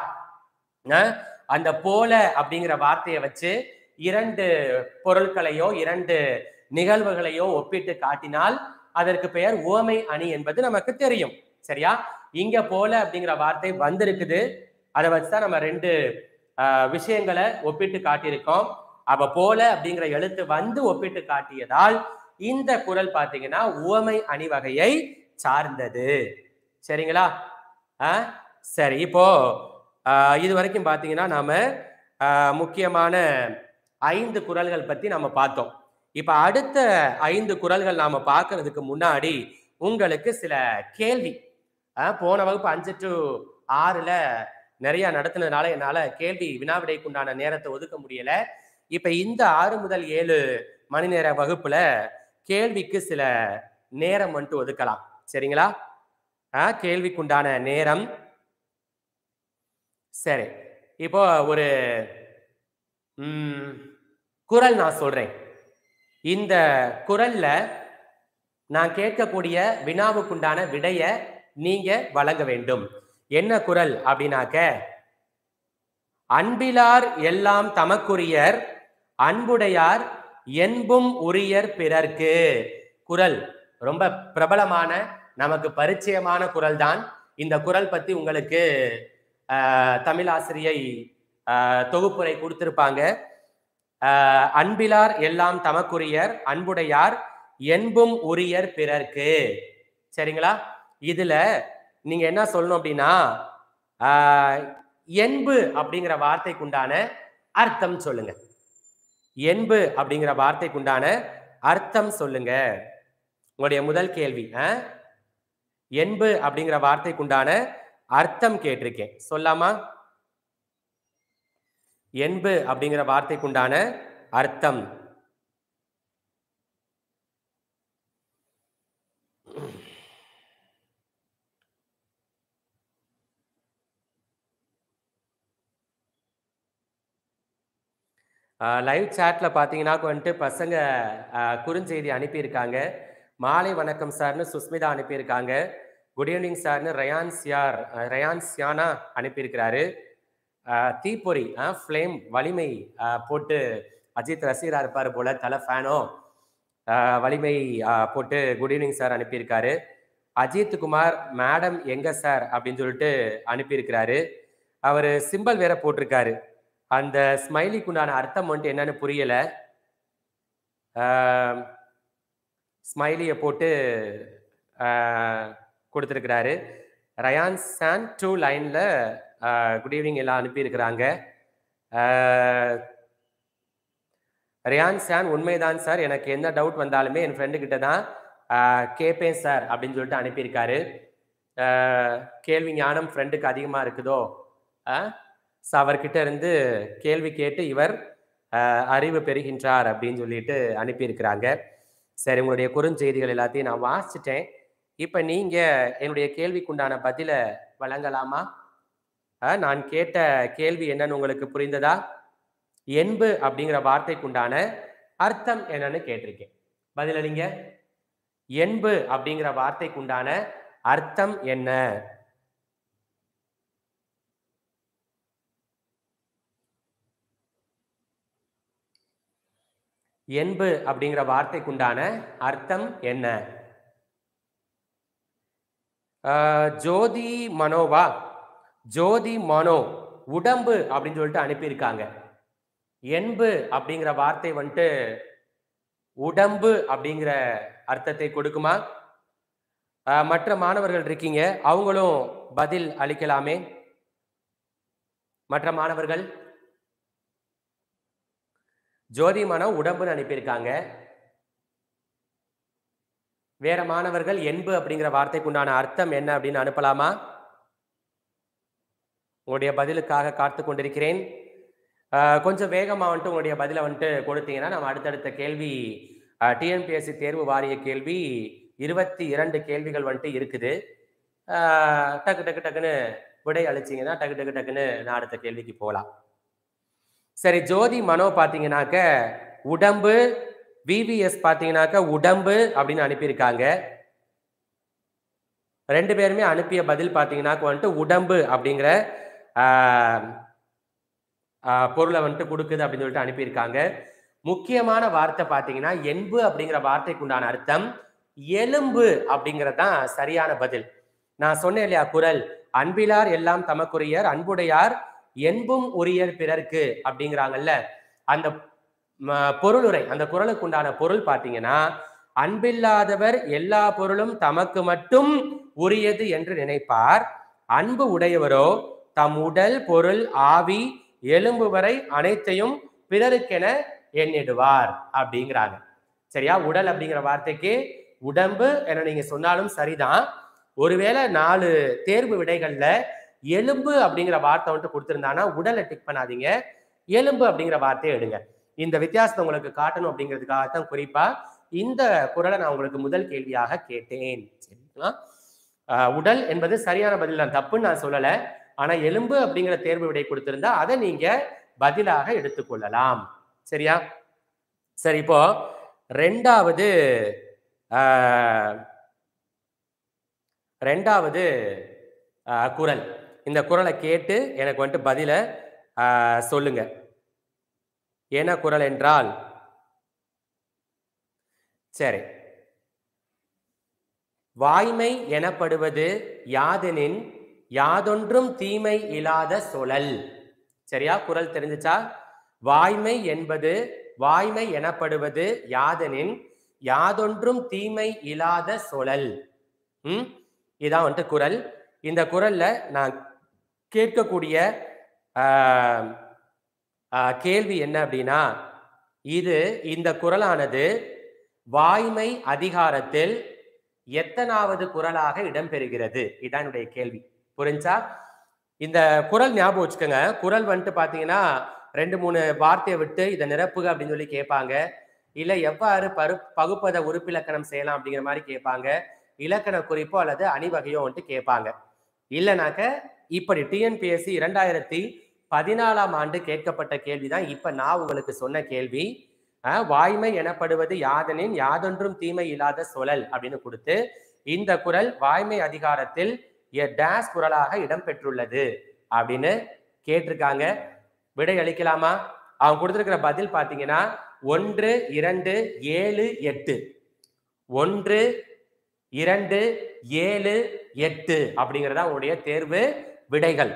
அஹ் அந்த போல அப்படிங்கிற வார்த்தையை வச்சு இரண்டு பொருட்களையோ இரண்டு நிகழ்வுகளையோ ஒப்பிட்டு காட்டினால் அதற்கு பெயர் உவமை அணி என்பது நமக்கு தெரியும் சரியா இங்க போல அப்படிங்கிற வார்த்தை வந்திருக்குது அதை வச்சுதான் நம்ம ரெண்டு ஆஹ், விஷயங்களை ஒப்பிட்டு காட்டியிருக்கோம் அப்ப போல அப்படிங்கிற எழுத்து வந்து ஒப்பிட்டு காட்டியதால் இந்த குறள் பாத்தீங்கன்னா உவமை அணி வகையை சார்ந்தது சரிங்களா ஆ சரி இப்போ ஆஹ், இது வரைக்கும் பாத்தீங்கன்னா நாம ஆஹ், முக்கியமான ஐந்து குறள்கள் பத்தி நம்ம பார்த்தோம் இப்ப அடுத்த ஐந்து குறள்கள் நாம பார்க்கறதுக்கு முன்னாடி உங்களுக்கு சில கேள்வி ஆஹ், போன வகுப்பு அஞ்சு டு ஆறுல நிறைய நடத்தினதுனால என்னால கேள்வி வினாவிடைக்குண்டான நேரத்தை ஒதுக்க முடியல இப்ப இந்த ஆறு முதல் ஏழு மணி நேர வகுப்புல கேள்விக்கு சில நேரம் வந்துட்டு ஒதுக்கலாம் சரிங்களா ஆஹ், கேள்விக்குண்டான நேரம் சரி இப்போ ஒரு ம், குறள் நான் சொல்றேன் இந்த குரல்ல நான் கேட்கக்கூடிய வினாவுக்குண்டான விடைய நீங்க வழங்க வேண்டும் என்ன குரல் அப்படின்னாக்க அன்பிலார் எல்லாம் தமக்குரியர் அன்புடையார் என்பும் உரியர் பிறர்க்கு குரல் ரொம்ப பிரபலமான நமக்கு பரிச்சயமான குரல் தான் இந்த குரல் பத்தி உங்களுக்கு ஆஹ், தமிழ் ஆசிரியை ஆஹ், தொகுப்புரை கொடுத்திருப்பாங்க ஆஹ், அன்பிலார் எல்லாம் தமக்குரியர் அன்புடையார் என்பும் உரியர் பிறர்க்கு சரிங்களா இதுல நீங்க என்ன சொல்லணும் அப்படின்னா ஆஹ், என்பு அப்படிங்கிற வார்த்தைக்குண்டான அர்த்தம் சொல்லுங்க என்பு அப்படிங்கிற வார்த்தைக்குண்டான அர்த்தம் சொல்லுங்க உங்களுடைய முதல் கேள்வி ஆஹ்? என்பு அப்படிங்கிற வார்த்தைக்குண்டான அர்த்தம் கேட்டிருக்கேன் சொல்லாமா என்பு அப்படிங்கிற வார்த்தைக்குண்டான அர்த்தம் லைவ் சாட்ல பார்த்தீங்கன்னா வந்துட்டு பசங்க ஆஹ், குறுஞ்செய்தி அனுப்பியிருக்காங்க மாலை வணக்கம் சார்னு சுஸ்மிதா அனுப்பியிருக்காங்க குட் ஈவினிங் சார்னு ரயான் சியார் அஹ், ரயான் சியானா அனுப்பியிருக்கிறாரு ஆஹ், தீப்பொறி ஃப்ளேம் வலிமை ஆஹ், போட்டு அஜித் ரசிகரா இருப்பார் போல தலை ஃபேனோ வலிமை ஆஹ், போட்டு குட் ஈவினிங் சார் அனுப்பியிருக்காரு அஜித் குமார் மேடம் எங்க சார் அப்படின்னு சொல்லிட்டு அனுப்பியிருக்கிறாரு அவர் சிம்பல் வேற போட்டிருக்காரு அந்த ஸ்மைலிக்குண்டான அர்த்தம் வந்துட்டு என்னன்னு புரியல ஸ்மைலியை போட்டு ஆஹ், கொடுத்திருக்கிறாரு ரயான் சான் டூ லைனில் குட் ஈவினிங் எல்லாம் அனுப்பியிருக்கிறாங்க ஆஹ், ரியான் சான் உண்மைதான் சார் எனக்கு என்ன டவுட் வந்தாலுமே என் ஃப்ரெண்டு கிட்ட தான் ஆஹ், கேட்பேன் சார் அப்படின்னு சொல்லிட்டு அனுப்பியிருக்காரு ஆஹ், கேள்வி ஞானம் ஃப்ரெண்டுக்கு அதிகமாக இருக்குதோ ஸோ அவர்கிட்ட இருந்து கேள்வி கேட்டு இவர் ஆஹ், அறிவு பெறுகின்றார் அப்படின்னு சொல்லிட்டு அனுப்பியிருக்கிறாங்க சரி உங்களுடைய குறுஞ்செய்திகள் எல்லாத்தையும் நான் வாசிச்சிட்டேன் இப்போ நீங்கள் என்னுடைய கேள்விக்குண்டான பதிலை வழங்கலாமா ஆஹ், நான் கேட்ட கேள்வி என்னன்னு உங்களுக்கு புரிந்ததா என்பு அப்படிங்கிற வார்த்தைக்குண்டான அர்த்தம் என்னன்னு கேட்டிருக்கேன் பதிலளிங்க என்பு அப்படிங்கிற வார்த்தைக்குண்டான அர்த்தம் என்ன என்பு அப்படிங்கிற வார்த்தைக்குண்டான அர்த்தம் என்ன ஆஹ், ஜோதி மனோவா ஜோதி மனோ உடம்பு அப்படின்னு சொல்லிட்டு அனுப்பியிருக்காங்க என்பு அப்படிங்கிற வார்த்தை வந்துட்டு உடம்பு அப்படிங்கிற அர்த்தத்தை கொடுக்குமா ஆஹ், மற்ற மாணவர்கள் இருக்கீங்க அவங்களும் பதில் அளிக்கலாமே மற்ற மாணவர்கள் ஜோதி மனோ உடம்புன்னு அனுப்பியிருக்காங்க வேற மாணவர்கள் என்பு அப்படிங்கிற வார்த்தைக்குண்டான அர்த்தம் என்ன அப்படின்னு அனுப்பலாமா உங்களுடைய பதிலுக்காக காத்து கொண்டிருக்கிறேன் ஆஹ் கொஞ்சம் வேகமா வந்துட்டு உங்களுடைய பதிலை வந்துட்டு கொடுத்தீங்கன்னா நம்ம அடுத்தடுத்த கேள்வி டிஎன்பிஎஸ்சி தேர்வு வாரிய கேள்வி இருபத்தி இரண்டு கேள்விகள் வந்துட்டு இருக்குது ஆஹ் டக்கு டக்கு டக்குன்னு விடை அளிச்சிங்கன்னா டக்கு டக்கு டக்குன்னு நான் அடுத்த கேள்விக்கு போகலாம் சரி ஜோதி மனோ பார்த்தீங்கன்னாக்க உடம்பு விவிஎஸ் பார்த்தீங்கன்னாக்க உடம்பு அப்படின்னு அனுப்பியிருக்காங்க ரெண்டு பேருமே அனுப்பிய பதில் பார்த்தீங்கன்னாக்க வந்துட்டு உடம்பு அப்படிங்கிற ஆஹ், ஆஹ், பொருளை வந்துட்டு கொடுக்குது அப்படின்னு சொல்லிட்டு அனுப்பியிருக்காங்க முக்கியமான வார்த்தை பார்த்தீங்கன்னா என்பு அப்படிங்கிற வார்த்தைக்கு உண்டான அர்த்தம் எலும்பு அப்படிங்கிறது தான் சரியான பதில் நான் சொன்னேன் இல்லையா குரல் அன்பிலார் எல்லாம் தமக்குரியர் அன்புடையார் என்பும் உரியர் பிறர்க்கு அப்படிங்கிறாங்கல்ல அந்த ம, பொருளுரை அந்த குரலுக்கு உண்டான பொருள் பார்த்தீங்கன்னா அன்பில்லாதவர் எல்லா பொருளும் தமக்கு மட்டும் உரியது என்று நினைப்பார் அன்பு உடையவரோ தம் உடல் பொருள் ஆவி எலும்பு வரை அனைத்தையும் பிறருக்கென எண்ணிடுவார் அப்படிங்கிறாங்க சரியா உடல் அப்படிங்கிற வார்த்தைக்கு உடம்பு என நீங்க சொன்னாலும் சரிதான் ஒருவேளை நாலு தேர்வு விடைகள்ல எலும்பு அப்படிங்கிற வார்த்தை வந்துட்டு கொடுத்துருந்தாங்கன்னா உடலை டிக் பண்ணாதீங்க எலும்பு அப்படிங்கிற வார்த்தையை எடுங்க இந்த வித்தியாசத்தை உங்களுக்கு காட்டணும் அப்படிங்கிறதுக்காகத்தான் குறிப்பா இந்த குரலை நான் உங்களுக்கு முதல் கேள்வியாக கேட்டேன் சரிங்களா ஆஹ் உடல் என்பது சரியான பதில் தான் தப்புன்னு நான் சொல்லலை ஆனா எலும்பு அப்படிங்கிற தேர்வு விடை கொடுத்திருந்தா அதை நீங்க பதிலாக எடுத்துக்கொள்ளலாம் சரியா சரி இப்போ ரெண்டாவது ஆஹ், ரெண்டாவது ஆஹ், குரல் இந்த குரலை கேட்டு எனக்கு வந்துட்டு பதிலை ஆஹ், சொல்லுங்க என்ன குரல் என்றால் சரி வாய்மை எனப்படுவது யாதெனின் யாதொன்றும் தீமை இல்லாத சொலல் சரியா குரல் தெரிஞ்சுச்சா வாய்மை என்பது வாய்மை எனப்படுவது யாதெனின் யாதொன்றும் தீமை இல்லாத சொலல் ம் இதான் வந்துட்டு குரல் இந்த குரல்ல நான் கேட்கக்கூடிய ஆஹ், ஆஹ், கேள்வி என்ன அப்படின்னா இது இந்த குரலானது வாய்மை அதிகாரத்தில் எத்தனாவது குரலாக இடம்பெறுகிறது இதான் என்னுடைய கேள்வி புரிஞ்சா இந்த குரல் ஞாபகம் வச்சுக்கோங்க குரல் வந்துட்டு பாத்தீங்கன்னா ரெண்டு மூணு வார்த்தையை விட்டு இதை நிரப்புக அப்படின்னு சொல்லி கேட்பாங்க இல்ல எவ்வாறு பரு பகுப்பத உறுப்பிலக்கணம் செய்யலாம் அப்படிங்கிற மாதிரி கேட்பாங்க இலக்கண குறிப்போ அல்லது அணிவகையோ வந்துட்டு கேட்பாங்க இல்லைனாக்க இப்படி டிஎன்பிஎஸ்சி இரண்டாயிரத்தி பதினாலாம் ஆண்டு கேட்கப்பட்ட கேள்விதான் இப்ப நான் உங்களுக்கு சொன்ன கேள்வி அஹ், வாய்மை எனப்படுவது யாதெனின் யாதொன்றும் தீமை இல்லாத சொலல் அப்படின்னு கொடுத்து இந்த குரல் வாய்மை அதிகாரத்தில் எ டேஸ் குரலாக இடம்பெற்றுள்ளது அப்படின்னு கேட்டிருக்காங்க விடை அளிக்கலாமா அவங்க கொடுத்திருக்கிற பதில் பாத்தீங்கன்னா ஒன்று இரண்டு ஏழு எட்டு ஒன்று இரண்டு ஏழு எட்டு அப்படிங்கறதா உங்களுடைய தேர்வு விடைகள்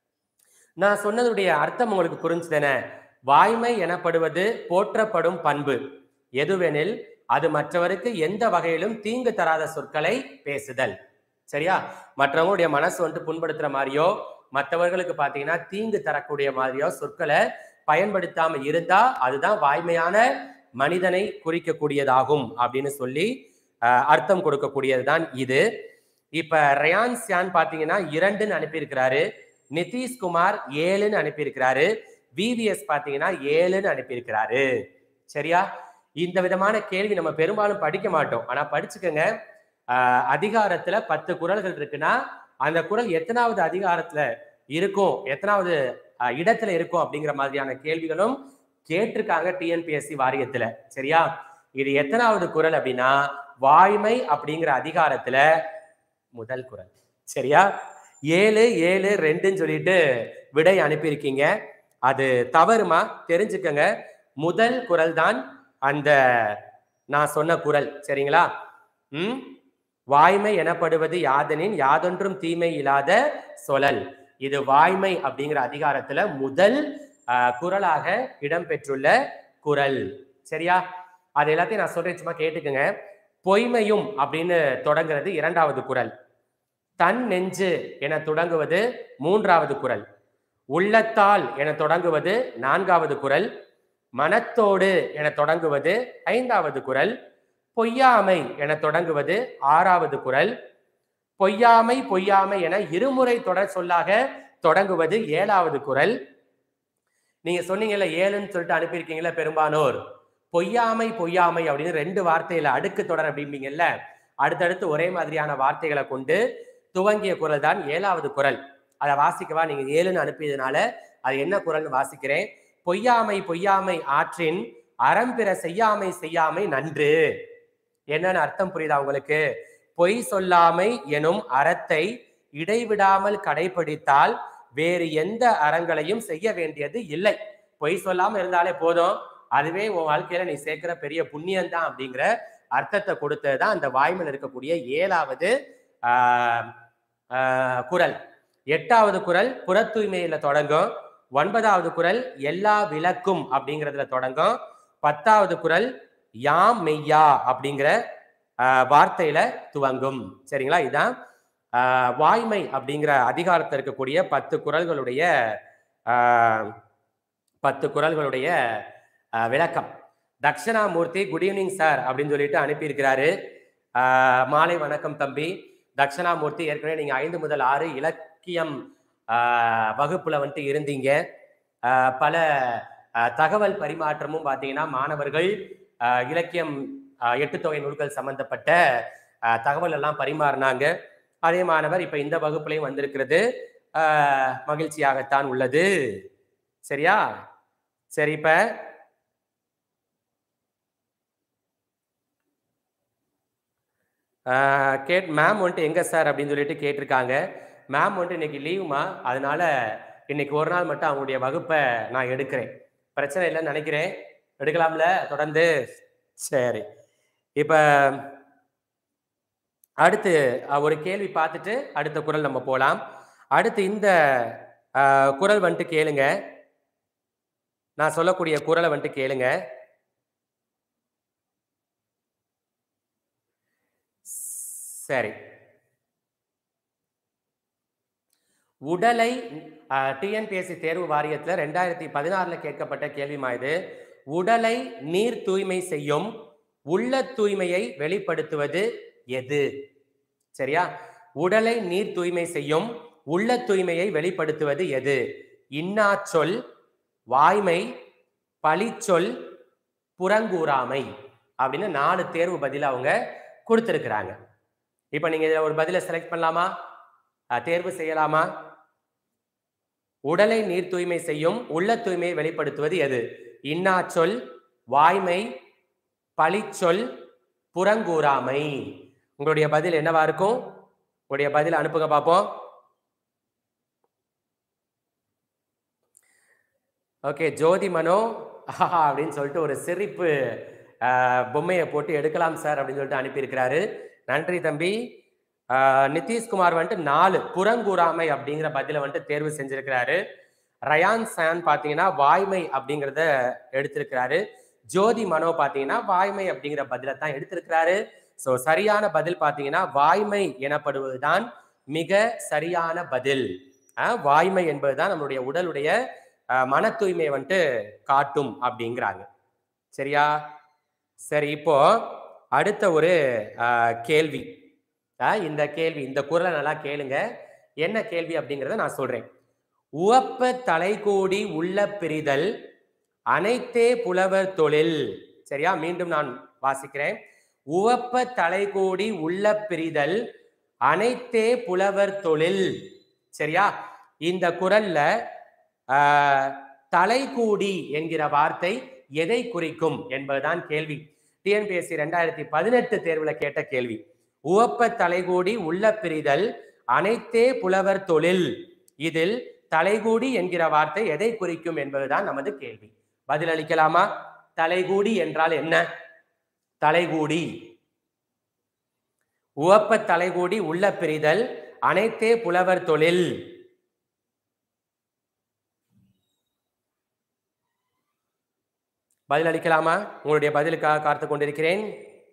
நான் சொன்னதுடைய அர்த்தம் உங்களுக்கு புரிஞ்சுதானே வாய்மை எனப்படுவது போற்றப்படும் பண்பு எதுவெனில் அது மற்றவருக்கு எந்த வகையிலும் தீங்கு தராத சொற்களை பேசுதல் சரியா மற்றவங்களுடைய மனசு வந்துட்டு புண்படுத்துற மாதிரியோ மற்றவர்களுக்கு பாத்தீங்கன்னா தீங்கு தரக்கூடிய மாதிரியோ சொற்களை பயன்படுத்தாம இருந்தா அதுதான் வாய்மையான மனிதனை குறிக்கக்கூடியதாகும் அப்படின்னு சொல்லி அஹ், அர்த்தம் கொடுக்கக்கூடியதுதான் இது இப்ப ரயான் சியான் பாத்தீங்கன்னா இரண்டுன்னு அனுப்பியிருக்கிறாரு நிதிஷ்குமார் ஏழுன்னு அனுப்பியிருக்கிறாரு விவிஎஸ் பாத்தீங்கன்னா ஏழுன்னு அனுப்பியிருக்கிறாரு சரியா இந்த விதமான கேள்வி நம்ம பெரும்பாலும் படிக்க மாட்டோம் ஆனா படிச்சுக்கோங்க ஆஹ் அதிகாரத்துல பத்து குறள்கள் இருக்குன்னா அந்த குறள் எத்தனாவது அதிகாரத்துல இருக்கும் எத்தனாவது ஆஹ் இடத்துல இருக்கும் அப்படிங்கிற மாதிரியான கேள்விகளும் கேட்டிருக்காங்க டிஎன்பிஎஸ்சி வாரியத்துல சரியா இது எத்தனாவது குறள் அப்படின்னா வாய்மை அப்படிங்கிற அதிகாரத்துல முதல் குறள் சரியா ஏழு ஏழு ரெண்டுன்னு சொல்லிட்டு விடை அனுப்பியிருக்கீங்க அது தவறுமா தெரிஞ்சுக்கங்க முதல் குறள் தான் அந்த நான் சொன்ன குறள் சரிங்களா ம் வாய்மை எனப்படுவது யாதெனின் யாதொன்றும் தீமை இல்லாத சொலல் இது வாய்மை அப்படிங்கிற அதிகாரத்துல முதல் ஆஹ், குறளாக இடம்பெற்றுள்ள குறள் சரியா அது எல்லாத்தையும் நான் சொல்றேன் சும்மா கேட்டுக்கங்க பொய்மையும் அப்படின்னு தொடங்குறது இரண்டாவது குறள் தன் நெஞ்சு என தொடங்குவது மூன்றாவது குறள் உள்ளத்தால் என தொடங்குவது நான்காவது குறள் மனத்தோடு என தொடங்குவது ஐந்தாவது குறள் பொய்யாமை என தொடங்குவது ஆறாவது குறள் பொய்யாமை பொய்யாமை என இருமுறை தொடர் சொல்லாக தொடங்குவது ஏழாவது குறள் நீங்க சொன்னீங்கல்ல ஏழுன்னு சொல்லிட்டு அனுப்பியிருக்கீங்கல்ல பெரும்பானோர் பொய்யாமை பொய்யாமை அப்படின்னு ரெண்டு வார்த்தையில அடுக்கு தொடர் அப்படிம்பீங்கல்ல அடுத்தடுத்து ஒரே மாதிரியான வார்த்தைகளை கொண்டு துவங்கிய குறள் தான் ஏழாவது குறள் அதை வாசிக்கவா நீங்க ஏழுன்னு அனுப்பியதுனால அது என்ன குறள்னு வாசிக்கிறேன் பொய்யாமை பொய்யாமை ஆற்றின் அறம் பிற செய்யாமை செய்யாமை நன்று என்னன்னு அர்த்தம் புரியுதா உங்களுக்கு பொய் சொல்லாமை எனும் அறத்தை இடைவிடாமல் கடைபிடித்தால் வேறு எந்த அறங்களையும் செய்ய வேண்டியது இல்லை பொய் சொல்லாம இருந்தாலே போதும் அதுவே உன் வாழ்க்கையில நீ சேர்க்கிற பெரிய புண்ணியம் தான் அப்படிங்கிற அர்த்தத்தை கொடுத்ததுதான் அந்த வாய்மையில் இருக்கக்கூடிய ஏழாவது ஆஹ், ஆஹ், குறள் எட்டாவது குறள் புற தூய்மையில தொடங்கும் ஒன்பதாவது குறள் எல்லா விளக்கும் அப்படிங்கிறதுல தொடங்கும் பத்தாவது குறள் யாம் மெய்யா அப்படிங்கிற ஆஹ், வார்த்தையில துவங்கும் சரிங்களா இதுதான் ஆஹ், வாய்மை அப்படிங்கிற அதிகாரத்தில் இருக்கக்கூடிய பத்து குறள்களுடைய ஆஹ், பத்து குறள்களுடைய ஆஹ், விளக்கம் தக்ஷணாமூர்த்தி குட் ஈவினிங் சார் அப்படின்னு சொல்லிட்டு அனுப்பியிருக்கிறாரு ஆஹ், மாலை வணக்கம் தம்பி தக்ஷணாமூர்த்தி ஏற்கனவே நீங்க ஐந்து முதல் ஆறு இலக்கியம் ஆஹ், வகுப்புல வந்துட்டு இருந்தீங்க ஆஹ், பல ஆஹ், தகவல் பரிமாற்றமும் பார்த்தீங்கன்னா மாணவர்கள் ஆஹ், இலக்கியம் ஆஹ், எட்டு தொகை நூல்கள் சம்பந்தப்பட்ட ஆஹ், தகவல் எல்லாம் பரிமாறினாங்க அதே மாணவர் இப்ப இந்த வகுப்புலையும் வந்திருக்கிறது ஆஹ், மகிழ்ச்சியாகத்தான் உள்ளது சரியா சரி இப்ப ஆஹ் கேட் மேம் வந்துட்டு எங்க சார் அப்படின்னு சொல்லிட்டு கேட்டிருக்காங்க மேம் வந்துட்டு இன்னைக்கு லீவுமா அதனால இன்னைக்கு ஒரு நாள் மட்டும் அவங்களுடைய வகுப்பை நான் எடுக்கிறேன் பிரச்சனை இல்லைன்னு நினைக்கிறேன் எடுக்கலாம்ல தொடர்ந்து சரி இப்ப அடுத்து அஹ், ஒரு கேள்வி பார்த்துட்டு அடுத்த குரல் நம்ம போலாம் அடுத்து இந்த அஹ், குரல் வந்துட்டு கேளுங்க நான் சொல்லக்கூடிய குரலை வந்துட்டு கேளுங்க சரி உடலை டிஎன்பிஎஸ்சி தேர்வு வாரியத்துல ரெண்டாயிரத்தி பதினாறுல கேட்கப்பட்ட கேள்விமா இது உடலை நீர் தூய்மை செய்யும் உள்ள தூய்மையை வெளிப்படுத்துவது எது சரியா உடலை நீர் தூய்மை செய்யும் உள்ள தூய்மையை வெளிப்படுத்துவது எது இன்னாச்சொல் வாய்மை பழிச்சொல் புறங்கூறாமை அப்படின்னு நாலு தேர்வு பதில் அவங்க கொடுத்துருக்குறாங்க இப்போ நீங்க இதுல ஒரு பதிலை செலக்ட் பண்ணலாமா அஹ், தேர்வு செய்யலாமா உடலை நீர் தூய்மை செய்யும் உள்ள தூய்மையை வெளிப்படுத்துவது எது இன்னாச்சொல் வாய்மை பழிச்சொல் புறங்கூறாமை உங்களுடைய பதில் என்னவா இருக்கும் உங்களுடைய பதில் அனுப்புங்க பார்ப்போம் ஓகே ஜோதி மனோ ஆஹா அப்படின்னு சொல்லிட்டு ஒரு சிரிப்பு ஆஹ், பொம்மையை போட்டு எடுக்கலாம் சார் அப்படின்னு சொல்லிட்டு அனுப்பியிருக்கிறாரு நன்றி தம்பி ஆஹ், நிதிஷ்குமார் வந்துட்டு நாலு புறங்கூறாமை அப்படிங்கிற பதில வந்துட்டு தேர்வு செஞ்சிருக்கிறாரு ரயான் சான் பார்த்தீங்கன்னா வாய்மை அப்படிங்கிறத எடுத்திருக்கிறாரு ஜோதி மனோ பார்த்தீங்கன்னா வாய்மை அப்படிங்கிற பதிலை தான் எடுத்திருக்கிறாரு ஸோ சரியான பதில் பார்த்தீங்கன்னா வாய்மை எனப்படுவதுதான் மிக சரியான பதில் ஆஹ், வாய்மை என்பதுதான் நம்மளுடைய உடலுடைய ஆஹ், மன தூய்மையை வந்துட்டு காட்டும் அப்படிங்கிறாங்க சரியா சரி இப்போ அடுத்த ஒரு ஆஹ், கேள்வி ஆஹ், இந்த கேள்வி இந்த குரலை நல்லா கேளுங்க என்ன கேள்வி அப்படிங்கிறத நான் சொல்றேன் உவப்ப தலைகூடி உள்ள பிரிதல் அனைத்தே புலவர் தொழில் சரியா மீண்டும் நான் வாசிக்கிறேன் உவப்ப தலைகூடி உள்ள பிரிதல் அனைத்தே புலவர் தொழில் சரியா இந்த குரல்ல ஆஹ், தலைகூடி என்கிற வார்த்தை எதை குறிக்கும் என்பதுதான் கேள்வி டிஎன்பிஎஸ்சி ரெண்டாயிரத்தி பதினெட்டு தேர்வுல கேட்ட கேள்வி உவப்ப தலைகூடி உள்ள பிரிதல் அனைத்தே புலவர் தொழில் இதில் தலைகூடி என்கிற வார்த்தை எதை குறிக்கும் என்பதுதான் நமது கேள்வி பதிலளிக்கலாமா தலைகூடி என்றால் என்ன தலைகூடி உவப்ப தலைகூடி உள்ள பிரிதல் அனைத்தே புலவர் தொழில் பதிலளிக்கலாமா உங்களுடைய பதிலுக்காக காத்து கொண்டிருக்கிறேன்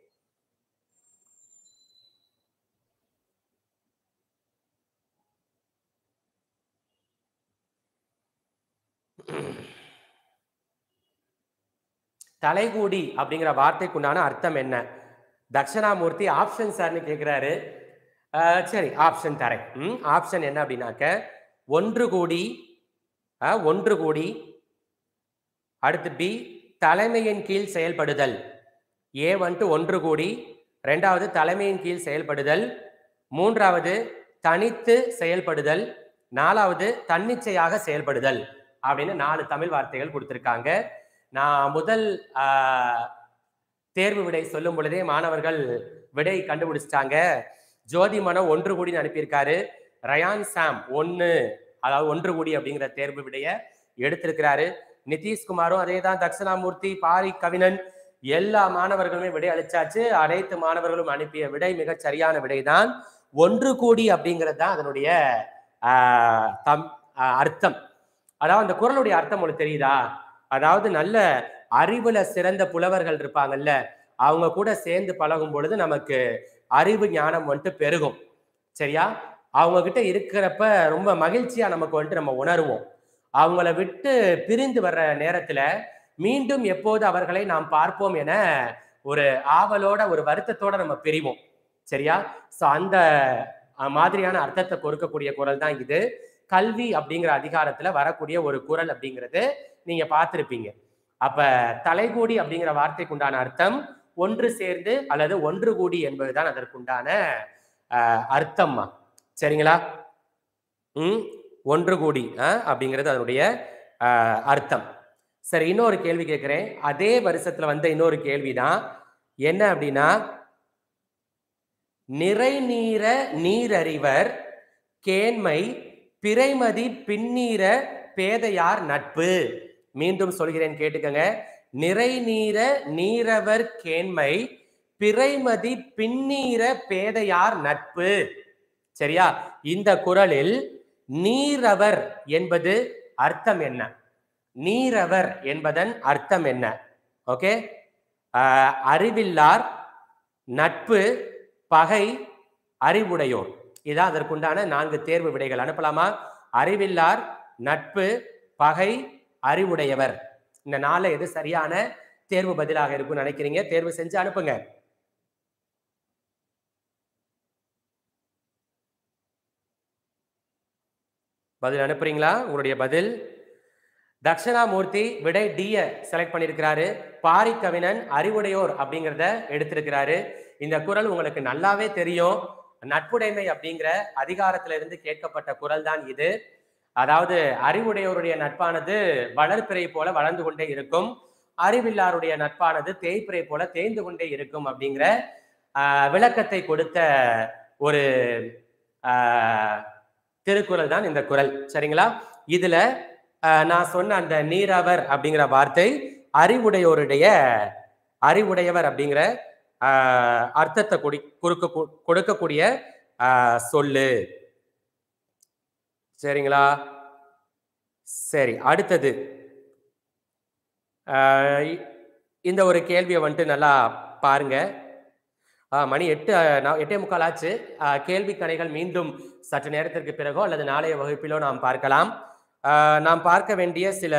தலைகூடி அப்படிங்கிற வார்த்தைக்குண்டான அர்த்தம் என்ன தட்சணாமூர்த்தி ஆப்ஷன் சார்னு கேட்குறாரு சரி ஆப்ஷன் தரேன் ம் ஆப்ஷன் என்ன அப்படின்னாக்க ஒன்று கூடி அஹ், ஒன்று கூடி அடுத்து பி தலைமையின் கீழ் செயல்படுதல் ஏ வந்துட்டு ஒன்று கூடி ரெண்டாவது தலைமையின் கீழ் செயல்படுதல் மூன்றாவது தனித்து செயல்படுதல் நாலாவது தன்னிச்சையாக செயல்படுதல் அப்படின்னு நாலு தமிழ் வார்த்தைகள் கொடுத்துருக்காங்க நான் முதல் ஆஹ், தேர்வு விடை சொல்லும் பொழுதே மாணவர்கள் விடை கண்டுபிடிச்சிட்டாங்க ஜோதி மனோ ஒன்று கூடின்னு அனுப்பியிருக்காரு ரயான் சாம் ஒன்று அதாவது ஒன்று கூடி அப்படிங்கிற தேர்வு விடைய எடுத்திருக்கிறாரு நிதிஷ்குமாரும் அதே தான் தட்சிணாமூர்த்தி பாரி கவினன் எல்லா மாணவர்களுமே விடை அளிச்சாச்சு அனைத்து மாணவர்களும் அனுப்பிய விடை மிகச் சரியான விடைதான் ஒன்று கூடி அப்படிங்கிறது தான் அதனுடைய ஆஹ், தம் ஆஹ், அர்த்தம் அதாவது அந்த குரலுடைய அர்த்தம் உங்களுக்கு தெரியுதா அதாவது நல்ல அறிவுல சிறந்த புலவர்கள் இருப்பாங்கல்ல அவங்க கூட சேர்ந்து பழகும் பொழுது நமக்கு அறிவு ஞானம் வந்துட்டு பெருகும் சரியா அவங்க கிட்ட இருக்கிறப்ப ரொம்ப மகிழ்ச்சியா நமக்கு வந்துட்டு நம்ம உணர்வோம் அவங்கள விட்டு பிரிந்து வர்ற நேரத்துல மீண்டும் எப்போது அவர்களை நாம் பார்ப்போம் என ஒரு ஆவலோட ஒரு வருத்தத்தோட நம்ம பிரிவோம் சரியா சோ அந்த அஹ், மாதிரியான அர்த்தத்தை கொடுக்கக்கூடிய குரல் தான் இது கல்வி அப்படிங்கிற அதிகாரத்துல வரக்கூடிய ஒரு குரல் அப்படிங்கிறது நீங்க பார்த்திருப்பீங்க அப்ப தலைகூடி அப்படிங்கிற வார்த்தைக்கு உண்டான அர்த்தம் ஒன்று சேர்ந்து அல்லது ஒன்று கூடி என்பதுதான் அதற்குண்டான அஹ், அர்த்தம்மா சரிங்களா ம் ஒன்று கூடி அஹ், அப்படிங்கிறது அதனுடைய அஹ், அர்த்தம் சரி இன்னொரு கேள்வி கேட்கிறேன் அதே வருஷத்துல வந்த இன்னொரு கேள்விதான் என்ன அப்படின்னா நிறைநீர நீரறிவர் கேண்மை பிறைமதி பின்னீர பேதையார் நட்பு மீண்டும் சொல்கிறேன் கேட்டுக்கங்க நிறைநீர நீரவர் கேண்மை பிறைமதி பின்னீர பேதையார் நட்பு சரியா இந்த குறளில் நீரவர் என்பது அர்த்தம் என்ன நீரவர் என்பதன் அர்த்தம் என்ன ஓகே ஆஹ், அறிவில்லார் நட்பு பகை அறிவுடையோர் இதான் அதற்குண்டான நான்கு தேர்வு விடைகள் அனுப்பலாமா அறிவில்லார் நட்பு பகை அறிவுடையவர் இந்த நாளை எது சரியான தேர்வு பதிலாக இருக்கும்னு நினைக்கிறீங்க தேர்வு செஞ்சு அனுப்புங்க பதில் அனுப்புறீங்களா உங்களுடைய பதில் தட்சிணாமூர்த்தி விடை டிய செலக்ட் பண்ணியிருக்கிறாரு பாரிக்கவினன் அறிவுடையோர் அப்படிங்கிறத எடுத்திருக்கிறாரு இந்த குறள் உங்களுக்கு நல்லாவே தெரியும் நட்புடைமை அப்படிங்கிற அதிகாரத்துல இருந்து கேட்கப்பட்ட குறள் தான் இது அதாவது அறிவுடையோருடைய நட்பானது வளர்ப்பிறை போல வளர்ந்து கொண்டே இருக்கும் அறிவில்லாருடைய நட்பானது தேய்ப்பிறை போல தேய்ந்து கொண்டே இருக்கும் அப்படிங்கிற ஆஹ், விளக்கத்தை கொடுத்த ஒரு ஆஹ், திருக்குறள் தான் இந்த குறள் சரிங்களா இதுல ஆஹ், நான் சொன்ன அந்த நீரவர் அப்படிங்கிற வார்த்தை அறிவுடையோருடைய அறிவுடையவர் அப்படிங்கிற ஆஹ், அர்த்தத்தை கொடி கொடுக்க கொடுக்கக்கூடிய ஆஹ், சொல்லு சரிங்களா சரி அடுத்தது ஆஹ், இ- இந்த ஒரு கேள்வியை வந்துட்டு நல்லா பாருங்க ஆஹ், மணி எட்டு ஆஹ், நா- எட்டே முக்கால் ஆச்சு ஆஹ், கேள்வி கணைகள் மீண்டும் சற்று நேரத்திற்கு பிறகோ அல்லது நாளைய வகுப்பிலோ நாம் பார்க்கலாம் ஆஹ், நாம் பார்க்க வேண்டிய சில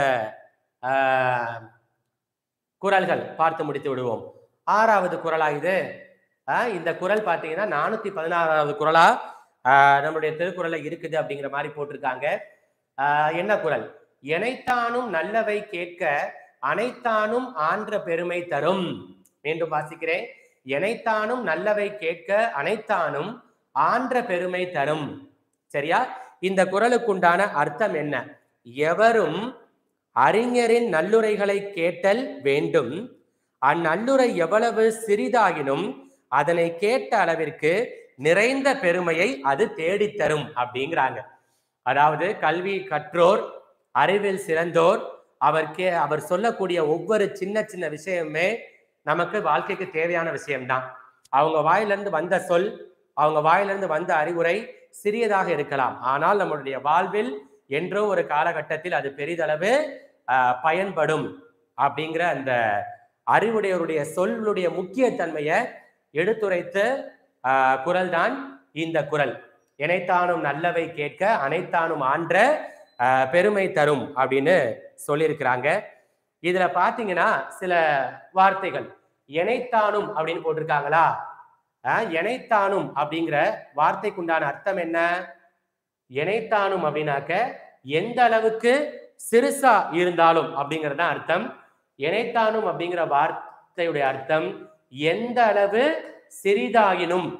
ஆஹ், குறள்கள் பார்த்து முடித்து விடுவோம் ஆறாவது குறளா இது ஆஹ், இந்த குறள் பார்த்தீங்கன்னா நானூத்தி பதினாறாவது குறளா ஆஹ், நம்மளுடைய திருக்குறள்ல இருக்குது அப்படிங்கிற மாதிரி போட்டிருக்காங்க ஆஹ், என்ன குறள் எனைத்தானும் நல்லவை கேட்க அனைத்தானும் ஆன்ற பெருமை தரும் மீண்டும் வாசிக்கிறேன் எனைத்தானும் நல்லவை கேட்க அனைத்தானும் ஆன்ற பெருமை தரும் சரியா இந்த குறளுக்குண்டான அர்த்தம் என்ன எவரும் அறிஞரின் நல்லுரைகளை கேட்டல் வேண்டும் அந்நல்லுரை எவ்வளவு சிறிதாகினும் அதனை கேட்ட அளவிற்கு நிறைந்த பெருமையை அது தேடித் தரும் அப்படிங்கிறாங்க அதாவது கல்வி கற்றோர் அறிவில் சிறந்தோர் அவர் கே அவர் சொல்லக்கூடிய ஒவ்வொரு சின்ன சின்ன விஷயமே நமக்கு வாழ்க்கைக்கு தேவையான விஷயம்தான் அவங்க வாயிலிருந்து வந்த சொல் அவங்க வாயிலிருந்து வந்த அறிவுரை சிறியதாக இருக்கலாம் ஆனால் நம்மளுடைய வாழ்வில் என்றோ ஒரு காலகட்டத்தில் அது பெரிதளவு ஆஹ், பயன்படும் அப்படிங்கிற அந்த அறிவுடையவருடைய சொல்லுடைய முக்கியத்தன்மையை எடுத்துரைத்த ஆஹ், குறள்தான் இந்த குறள் இணைத்தானும் நல்லவை கேட்க அனைத்தானும் ஆன்ற ஆஹ், பெருமை தரும் அப்படின்னு சொல்லியிருக்கிறாங்க இதுல பாத்தீங்கன்னா சில வார்த்தைகள் இணைத்தானும் அப்படின்னு போட்டிருக்காங்களா ஆஹ், இணைத்தானும் அப்படிங்கிற வார்த்தைக்குண்டான அர்த்தம் என்ன இணைத்தானும் அப்படின்னாக்க எந்த அளவுக்கு சிறுசா இருந்தாலும் அப்படிங்கிறது தான் அர்த்தம் இணைத்தானும் அப்படிங்கிற வார்த்தையுடைய அர்த்தம் எந்த அளவு சிறிதாயினும்